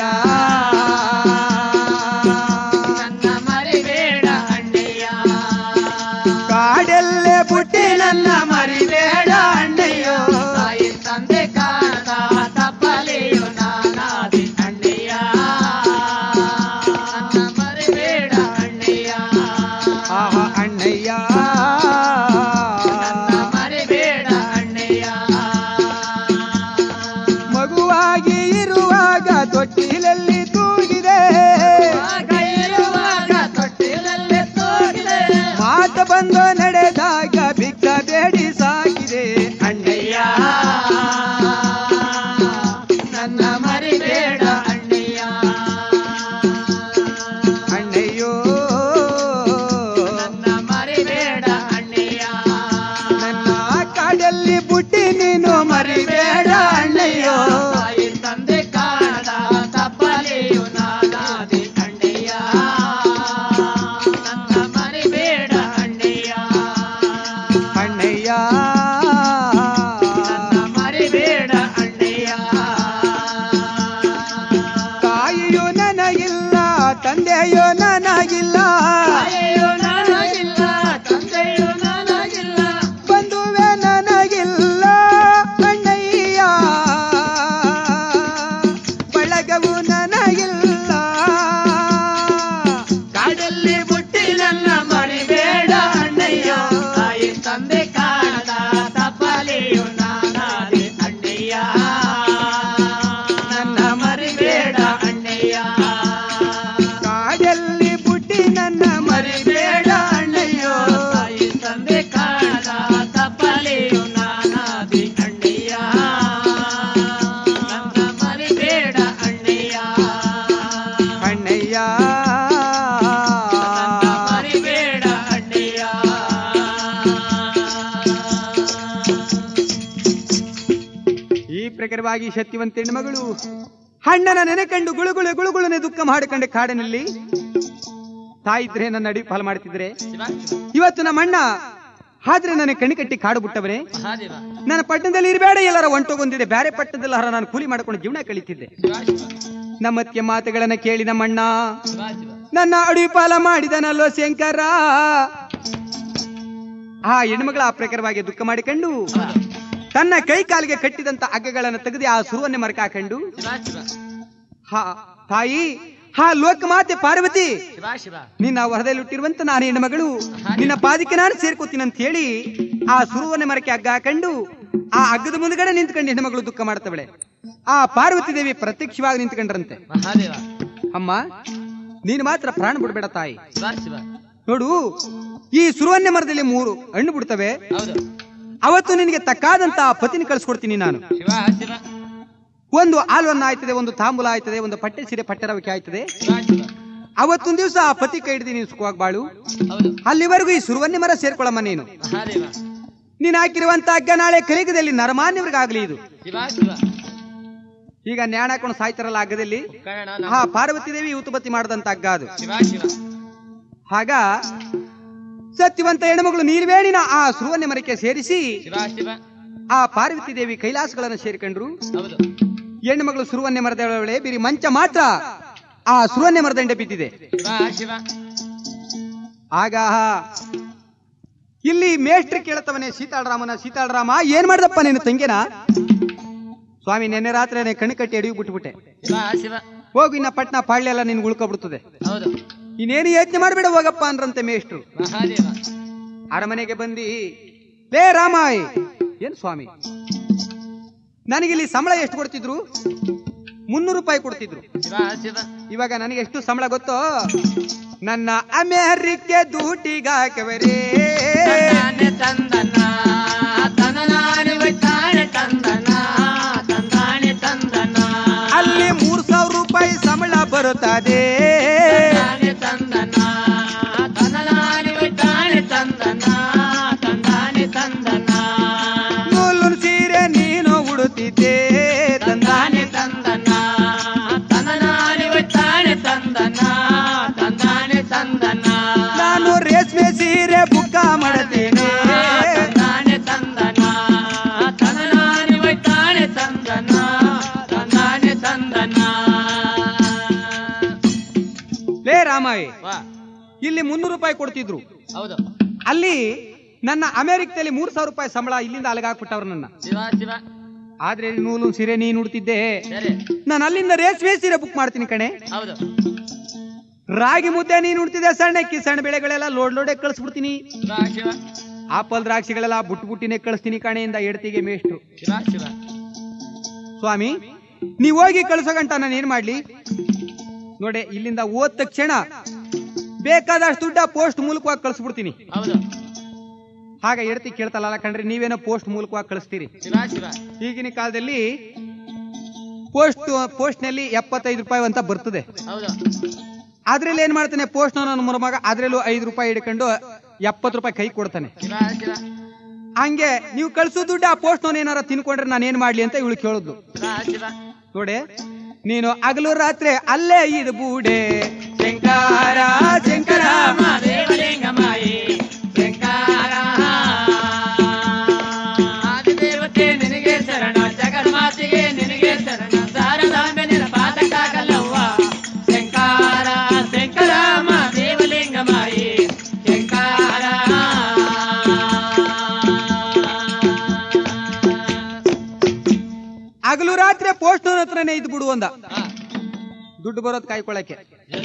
ನನ್ನ ಮರಿಬೇಡ ಅಣ್ಣಯ್ಯ ಕಾಡಲ್ಲೇ ಬುಟ್ಟಿ ನನ್ನ ಮರಿಬೇಡ ಅಣ್ಣಯ್ಯೋ ತಾಯಿ ತಂದೆ ಕಾಣದ ತಪ್ಪಲೆಯು ನಾನಾದಿ ಅಣ್ಣಯ್ಯ ನನ್ನ ಮರಿಬೇಡ ಅಣ್ಣಯ್ಯ ಆಹಾ ಅಣ್ಣಯ್ಯ ನನ್ನ ಮರಿಬೇಡ ಅಣ್ಣಯ್ಯ ಮಗುವಾಗಿ ಇರುವಾಗ ತೊಟ್ಟಿಲಲ್ಲಿ ತೂಗಿದೆ ಆಗ ಇರುವಾಗ ತೊಟ್ಟಿಲಲ್ಲಿ ತೂಗಿದೆ ಮಾತ ಬಂದು ನಡೆದಾಗ ಭಿಕ್ಷ ಬೇಡಿ ಸಾಕಿದೆ ಅಣ್ಣಯ್ಯ ನನ್ನ ಮರಿಬೇಡ ಅಣ್ಣಯ್ಯ ಅಣ್ಣಯ್ಯೋ ನನ್ನ ಮರಿಬೇಡ ಅಣ್ಣಯ್ಯ ನನ್ನ ಕಾಡಲ್ಲಿ ಬುಟ್ಟಿ ನೀನು ಮರಿಬೇಡ ಅಣ್ಣಯ್ಯೋ ತಾಯಿ ತಂದೆ ಕಾಣದ ತಪ್ಪಲೆಯು ನಾನಾದಿ ಅಣ್ಣಯ್ಯ ನನ್ನ ಮರಿಬೇಡ ಅಣ್ಣಯ್ಯ ಅಣ್ಣಯ್ಯ ನನ್ನ ಮರಿಬೇಡ ಅಣ್ಣಯ್ಯ ತಾಯಿಯು ನನಗಿಲ್ಲ ತಂದೆಯೋ ನನಗಿಲ್ಲ ತಾಯಿಯು ನನಗಿಲ್ಲ ತಂದೆಯು ನನಗಿಲ್ಲ ಬಂಧುವೆ ನನಗಿಲ್ಲ ಅಣ್ಣಯ್ಯ ಬಳಗವು ನನಗಿಲ್ಲ ಕಾಡಲ್ಲಿ ಬುಟ್ಟಿ ನನ್ನ ಮರಿಬೇಡ ಅಣ್ಣಯ್ಯ ತಾಯಿ ತಂದೆ ಕಾಣದ ತಪ್ಪಲೆಯು ನಾನಾದಿ ಅಣ್ಣಯ್ಯ ನನ್ನ ಮರಿಬೇಡ ಅಣ್ಣಯ್ಯ ಕಾಡಲ್ಲಿ ಬುಟ್ಟಿ ನನ್ನ ಮರಿಬೇಡ ಅಣ್ಣಯ್ಯೋ ತಾಯಿ ತಂದೆ ಕಾಣದ ತಪ್ಪಲೆಯು ನಾನಾದಿ ಅಣ್ಣಯ್ಯ ನನ್ನ ಮರಿಬೇಡ ಅಣ್ಣಯ್ಯ ಅಣ್ಣಯ್ಯ ನನ್ನ ಮರಿಬೇಡ ಅಣ್ಣಯ್ಯ ಈ ಪ್ರಕಾರವಾಗಿ ಸತ್ಯವಂತ ಹೆಣ್ಮಗಳು ಅಣ್ಣನ ನೆನೆಕಂಡು ಗುಳುಗುಳು ಗುಳುಗುಳುನೆ ದುಃಖ ಮಾಡಿಕೊಂಡೆ ಕಾಡಿನಲ್ಲಿ ತಾಯಿದ್ರೆ ನನ್ನ ಅಡಿ ಪಾಲು ಮಾಡ್ತಿದ್ರೆ ಇವತ್ತು ನಮ್ಮ ಅಣ್ಣ ಆದ್ರೆ ನನಗೆ ಕಣ್ಣು ಕಟ್ಟಿ ಕಾಡು ಬಿಟ್ಟವನೇ ಮಹಾದೇವ ನನ್ನ ಪಟ್ಟಣದಲ್ಲಿ ಇರಬೇಡ ಎಲ್ಲರ ಒಂಟೋಗೊಂದಿದೆ ಬೇರೆ ಪಟ್ಟಣದಲ್ಲಿ ಹರ ನಾನು ಕೂಲಿ ಮಾಡ್ಕೊಂಡು ಜೀವನ ಕಳೀತಿದ್ದೆ ಶಿವ ಶಿವ ನಮ್ಮತ್ತಿಯ ಮಾತುಗಳನ್ನ ಕೇಳಿ ನಮ್ಮಣ್ಣ ಶಿವ ಶಿವ ನನ್ನ ಅಡವಿ ಪಾಲ ಮಾಡಿದನಲ್ಲೋ ಶಂಕರ ಆ ಹೆಣ್ಮಗಳ ಆ ಪ್ರಕಾರವಾಗಿ ದುಃಖ ಮಾಡಿಕೊಂಡು ತನ್ನ ಕೈ ಕಾಲಿಗೆ ಕಟ್ಟಿದಂತ ಹಗ್ಗಗಳನ್ನು ತೆಗೆದು ಆ ಸುರುವನ್ನೇ ಮರಕ ಹಾಕೊಂಡು ಶಿವ ಶಿವ ಹಾ ತಾಯಿ ಹಾ ಲೋಕಮಾತೆ ಪಾರ್ವತಿ ಶಿವ ಶಿವ ನಿನ್ನ ಹೊರದಲ್ಲಿ ಹುಟ್ಟಿರುವಂತ ನಾನು ಹೆಣ್ಮಗಳು ನಿನ್ನ ಪಾದಕ್ಕೆ ನಾನು ಸೇರ್ಕೋತೀನಿ ಅಂತ ಹೇಳಿ ಆ ಸುರುವನ್ನೇ ಮರಕ್ಕೆ ಹಗ್ಗ ಹಾಕೊಂಡು ಆ ಹಗ್ಗದ ಮುಂದ್ಗಡೆ ನಿಂತ್ಕೊಂಡು ಹೆಣ್ಮಗಳು ದುಃಖ ಮಾಡ್ತವಳೆ ಆ ಪಾರ್ವತಿ ದೇವಿ ಪ್ರತ್ಯಕ್ಷವಾಗಿ ನಿಂತ್ಕೊಂಡ್ರಂತೆ ಮಹಾದೇವ ಅಮ್ಮ ನೀನು ಮಾತ್ರ ಪ್ರಾಣ ಬಿಡ್ಬೇಡ ತಾಯಿ ಶಿವ ಶಿವ ನೋಡು ಈ ಸುರುವನ್ಯ ಮರದಲ್ಲಿ ಮೂರು ಹಣ್ಣು ಬಿಡ್ತವೆ ಹೌದು ಅವತ್ತು ನಿನಗೆ ತಕ್ಕಾದಂತ ಪತಿನ ಕಳಿಸ್ಕೊಡ್ತೀನಿ ನಾನು ಶಿವ ಶಿವ ಒಂದು ಹಾಲುವನ್ನ ಆಯ್ತದೆ ಒಂದು ತಾಂಬೂಲ ಆಯ್ತದೆ ಒಂದು ಪಟ್ಟೆ ಸೀರೆ ಪಟ್ಟರವಿಕೆ ಆಯ್ತದೆ ಶಿವ ಶಿವ ಅವತ್ತೊಂದ್ ದಿವಸ ಆ ಪತಿ ಕೈ ಹಿಡಿದು ನೀನು ಸುಖವಾಗಿ ಬಾಳು ಹೌದು ಅಲ್ಲಿವರೆಗೂ ಈ ಸುರುವನ್ಯ ಮರ ಸೇರ್ಕೊಳ್ಳಮ್ಮ ನೀನು ಮಹಾದೇವ ನೀನು ಹಾಕಿರುವಂತ ಹಗ್ಗ ನಾಳೆ ಕಲಿಗದಲ್ಲಿ ನರಮಾನ್ಯವರಿಗಾಗ್ಲಿ ಇದು ಶಿವ ಶಿವ ಈಗ ನ್ಯಾಣ ಹಾಕೊಂಡು ಸಾಯ್ತಾರಲ್ಲ ಹಗ್ಗದಲ್ಲಿ ಕಣ ಆ ಪಾರ್ವತಿ ದೇವಿ ಉತ್ಪತ್ತಿ ಮಾಡದಂತ ಹಗ್ಗ ಅದು ಶಿವ ಶಿವ ಆಗ ಸತ್ಯವಂತ ಹೆಣ್ಮಗಳು ನೀರ್ವೇಣಿನ ಆ ಸುರುವನ್ಯ ಮರಕ್ಕೆ ಸೇರಿಸಿ ಶಿವ ಶಿವ ಆ ಪಾರ್ವತಿ ದೇವಿ ಕೈಲಾಸಗಳನ್ನು ಸೇರಿಕೊಂಡ್ರು ಹೌದು ಹೆಣ್ಣು ಮಗಳು ಸುರುವನ್ಯ ಮರದ ಒಳಗಡೆ ಬಿರಿ ಮಂಚ ಮಾತ್ರ ಆ ಸುರುವನ್ಯ ಮರದಂಡೆ ಬಿದ್ದಿದೆ ಶಿವ ಶಿವ ಆಗ ಇಲ್ಲಿ ಮೇಷ್ಟ್ರಿ ಕೇಳ್ತವನೇ ಸೀತಾಳರಾಮನ ಸೀತಾಳರಾಮ ಏನ್ ಮಾಡ್ದಪ್ಪ ನೀನು ತಂಗಿನ ಸ್ವಾಮಿ ನೆನ್ನೆ ರಾತ್ರಿ ಕಣ್ಣು ಕಟ್ಟಿ ಅಡಿಗೆ ಬಿಟ್ಬಿಟ್ಟೆ ಶಿವ ಶಿವ ಹೋಗು ಇನ್ನ ಪಟ್ನ ಪಾಳ್ಯ ಎಲ್ಲ ನಿನ್ಗೆ ಉಳ್ಕೊಬಿಡ್ತದೆ ಹೌದು ಇನ್ನೇನು ಯೋಚನೆ ಮಾಡ್ಬೇಡ ಹೋಗಪ್ಪ ಅಂದ್ರಂತೆ ಮೇಷ್ಟ್ರು ಮಹಾದೇವ ಅರಮನೆಗೆ ಬಂದಿ ಲೇ ರಾಮಾಯ್ ಏನ್ ಸ್ವಾಮಿ ನನಗಿಲ್ಲಿ ಸಂಬಳ ಎಷ್ಟು ಕೊಡ್ತಿದ್ರು ಮುನ್ನೂರು ರೂಪಾಯಿ ಕೊಡ್ತಿದ್ರು ಶಿವ ಶಿವ ಇವಾಗ ನನಗೆ ಎಷ್ಟು ಸಂಬಳ ಗೊತ್ತೋ ನನ್ನ ಅಮೆರಿಕೆ ದೂಟಿಗಾಕವರೇ ತಂದಾನೆ ತಂದನ ತನನಾನೆ ಒಯ್ತಾನೆ ತಂದನ ತಂದಾನೆ ತಂದನ ಅಲ್ಲಿ ಮೂರ್ ಸಾವಿರ ರೂಪಾಯಿ ಸಂಬಳ ಬರುತ್ತದೆ ತಂದಾನೆ ತಂದನ ತನನಾನೆ ಒಯ್ತಾನೆ ತಂದನ ತಂದಾನೆ ತಂದನ ನೂಲು ಸೀರೆ ನೀನು ಉಡುತ್ತಿದ್ದೆ ತಂದಾನೆ ತಂದಾನೆ ತಂದನ ತನನಾನೆ ಒಯ್ತಾನೆ ತಂದನ ತಂದಾನೆ ತಂದನ ನಾನು ರೇಷ್ಮೆ ಸೀರೆ ಬುಕ್ಕ ಮಾಡುತ್ತೇನೆ ತಂದಾನೆ ತಂದನ ತನನಾನೆ ಒಯ್ತಾನೆ ತಂದನ ತಂದಾನೆ ತಂದನ ಲೇ ರಾಮಾಯಿ ವಾ ಇಲ್ಲಿ ಮುನ್ನೂರು ರೂಪಾಯಿ ಕೊಡ್ತಿದ್ರು ಹೌದು ಅಲ್ಲಿ ನನ್ನ ಅಮೆರಿಕದಲ್ಲಿ ಮೂರ್ ಸಾವಿರ ರೂಪಾಯಿ ಸಂಬಳ ಇಲ್ಲಿಂದ ಅಲಗಾಕ್ಬಿಟ್ಟವ್ರು ನನ್ನ ಶಿವ ಶಿವ ಆದ್ರೆ ನೂಲು ಸೀರೆ ನೀನು ಉಡ್ತಿದ್ದೆ ಸರಿ ನಾನು ಅಲ್ಲಿಂದ ರೇಷ್ಮೆ ಸೀರೆ ಬುಕ್ ಮಾಡ್ತೀನಿ ಕಣೆ ಹೌದು ರಾಗಿ ಮುದ್ದೆ ನೀನು ಉಡ್ತಿದ್ದೆ ಸಣ್ಣಕ್ಕಿ ಸಣ್ಣ ಬೆಳೆಗಳೆಲ್ಲ ಲೋಡ್ ಲೋಡೆ ಕಳಿಸ್ಬಿಡ್ತೀನಿ ಶಿವ ಶಿವ ಆಪಲ್ ದ್ರಾಕ್ಷಿಗಳೆಲ್ಲ ಬುಟ್ಟು ಬುಟ್ಟಿನೇ ಕಳಿಸ್ತೀನಿ ಕಣೆಯಿಂದ ಎಡ್ತಿಗೆ ಮೇಷ್ಟ್ರು ಶಿವ ಶಿವ ಸ್ವಾಮಿ ನೀವ್ ಹೋಗಿ ಕಳ್ಸೋ ಗಂಟ ನಾನು ಏನ್ ಮಾಡ್ಲಿ ನೋಡೆ ಇಲ್ಲಿಂದ ಹೋದ ತಕ್ಷಣ ಬೇಕಾದಷ್ಟು ದುಡ್ಡ ಪೋಸ್ಟ್ ಮೂಲಕವಾಗಿ ಕಳಿಸ್ಬಿಡ್ತೀನಿ ಹೌದು ಹಾಗ ಎಡ್ತಿ ಕೇಳ್ತಲ್ಲ ಕಣ್ರಿ ನೀವೇನೋ ಪೋಸ್ಟ್ ಮೂಲಕವಾಗಿ ಕಳಿಸ್ತೀರಿ ಶಿವ ಶಿವ ಈಗಿನ ಕಾಲದಲ್ಲಿ ಪೋಸ್ಟ್ ಪೋಸ್ಟ್ ನಲ್ಲಿ ಎಪ್ಪತ್ತೈದು ರೂಪಾಯಿ ಅಂತ ಬರ್ತದೆ ಹೌದು ಅದ್ರಲ್ಲಿ ಏನ್ ಮಾಡ್ತಾನೆ ಪೋಸ್ಟ್ ನನ್ನ ಮಗ ಅದ್ರಲ್ಲೂ ಐದು ರೂಪಾಯಿ ಹಿಡ್ಕೊಂಡು ಎಪ್ಪತ್ತು ರೂಪಾಯಿ ಕೈ ಕೊಡ್ತಾನೆ ಶಿವ ಶಿವ ಹಂಗೆ ನೀವು ಕಳ್ಸೋ ದುಡ್ಡು ಆ ಪೋಸ್ಟ್ ಏನಾರ ತಿನ್ಕೊಂಡ್ರೆ ನಾನು ಏನ್ ಮಾಡ್ಲಿ ಅಂತ ಇವಳು ಕೇಳಿದ್ಲು ಶಿವ ಶಿವ ನೋಡೆ ನೀನು ಹಗಲು ರಾತ್ರಿ ಅಲ್ಲೇ ಇದು ಬೂಡೆ ಶಂಕರ ಶಂಕರ ದೇವಲಿಂಗಮಾಯಿ ಶಂಕಾರ ಆದಿದೇವತೆ ನಿನಗೆ ಶರಣ ಜಗನ್ಮಾತೆಗೆ ನಿನಗೆ ಶರಣ ಶಾರದಾಂಬೆ ನಿನ ಪಾದಕ್ಕಾಗಲ್ಲವ್ವ ಶಂಕಾರ ಶಂಕರ ದೇವಲಿಂಗಮಾಯಿ ಶಂಕಾರ ಹಗಲು ರಾತ್ರಿ ಪೋಸ್ಟ್ ಹತ್ರನೇ ಇದು ಬಿಡು ಅಂದ ದುಡ್ಡು ಬರೋದ್ ಕಾಯ್ಕೊಳಕ್ಕೆ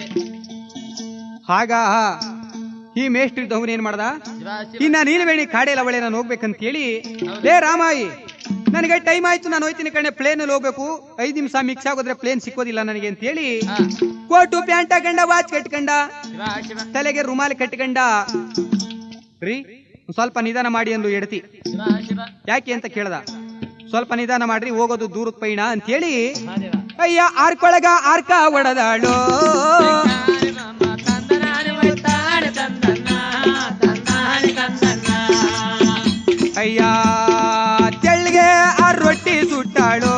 ಆಗ ಈ ಮೇಷ್ಟ್ರಿ ದವನ್ ಏನ್ ಮಾಡ್ದ ಶಿವ ಶಿವ ಇನ್ನ ನೀಲವೇಣಿ ಕಾಡೆ ಲವಳೆ ನಾನು ಹೋಗ್ಬೇಕಂತ ಹೇಳಿ ಲೇ ರಾಮಾಯಿ ನನಗೆ ಟೈಮ್ ಆಯ್ತು ನಾನು ಹೋಯ್ತೀನಿ ಕಣೆ ಪ್ಲೇನ್ ಅಲ್ಲಿ ಹೋಗ್ಬೇಕು ಐದ್ ನಿಮಿಷ ಮಿಕ್ಸ್ ಆಗೋದ್ರೆ ಪ್ಲೇನ್ ಸಿಕ್ಕೋದಿಲ್ಲ ನನಗೆ ಅಂತ ಹೇಳಿ ಹಾ. ಕೋಟು ಪ್ಯಾಂಟ್ ಹಾಕಂಡ ವಾಚ್ ಕಟ್ಕಂಡ ಶಿವ ಶಿವ ತಲೆಗೆ ರುಮಾಲ್ ಕಟ್ಕಂಡ ರೀ ಒಂದ್ ಸ್ವಲ್ಪ ನಿಧಾನ ಮಾಡಿ ಅಂದು ಎಡ್ತಿ ಶಿವ ಶಿವ ಯಾಕೆ ಅಂತ ಕೇಳ್ದ ಸ್ವಲ್ಪ ನಿಧಾನ ಮಾಡ್ರಿ ಹೋಗೋದು ದೂರದ ಪೈಣ ಅಂತ ಹೇಳಿ ಮಹಾದೇವ ಅಯ್ಯ ಆರ್ಕೊಳಗ ಆರ್ಕ ಒಡದಾಳು ಅಯ್ಯ ತೆಳ್ಗೆ ಆ ರೊಟ್ಟಿ ಸುಟ್ಟಾಳು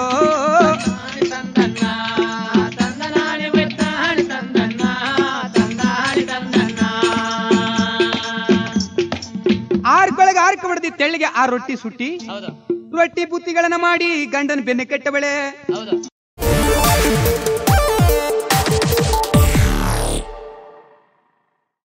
ಆರ್ಕೊಳಗ ಆರ್ಕ ಹೊಡೆದಿ ತೆಳ್ಗೆ ಆ ರೊಟ್ಟಿ ಸುಟ್ಟಿ ಹೌದು ರೊಟ್ಟಿ ಬುತ್ತಿಗಳನ್ನ ಮಾಡಿ ಗಂಡನ ಬೆನ್ನು ಕೆಟ್ಟವಳೆ ಹೌದು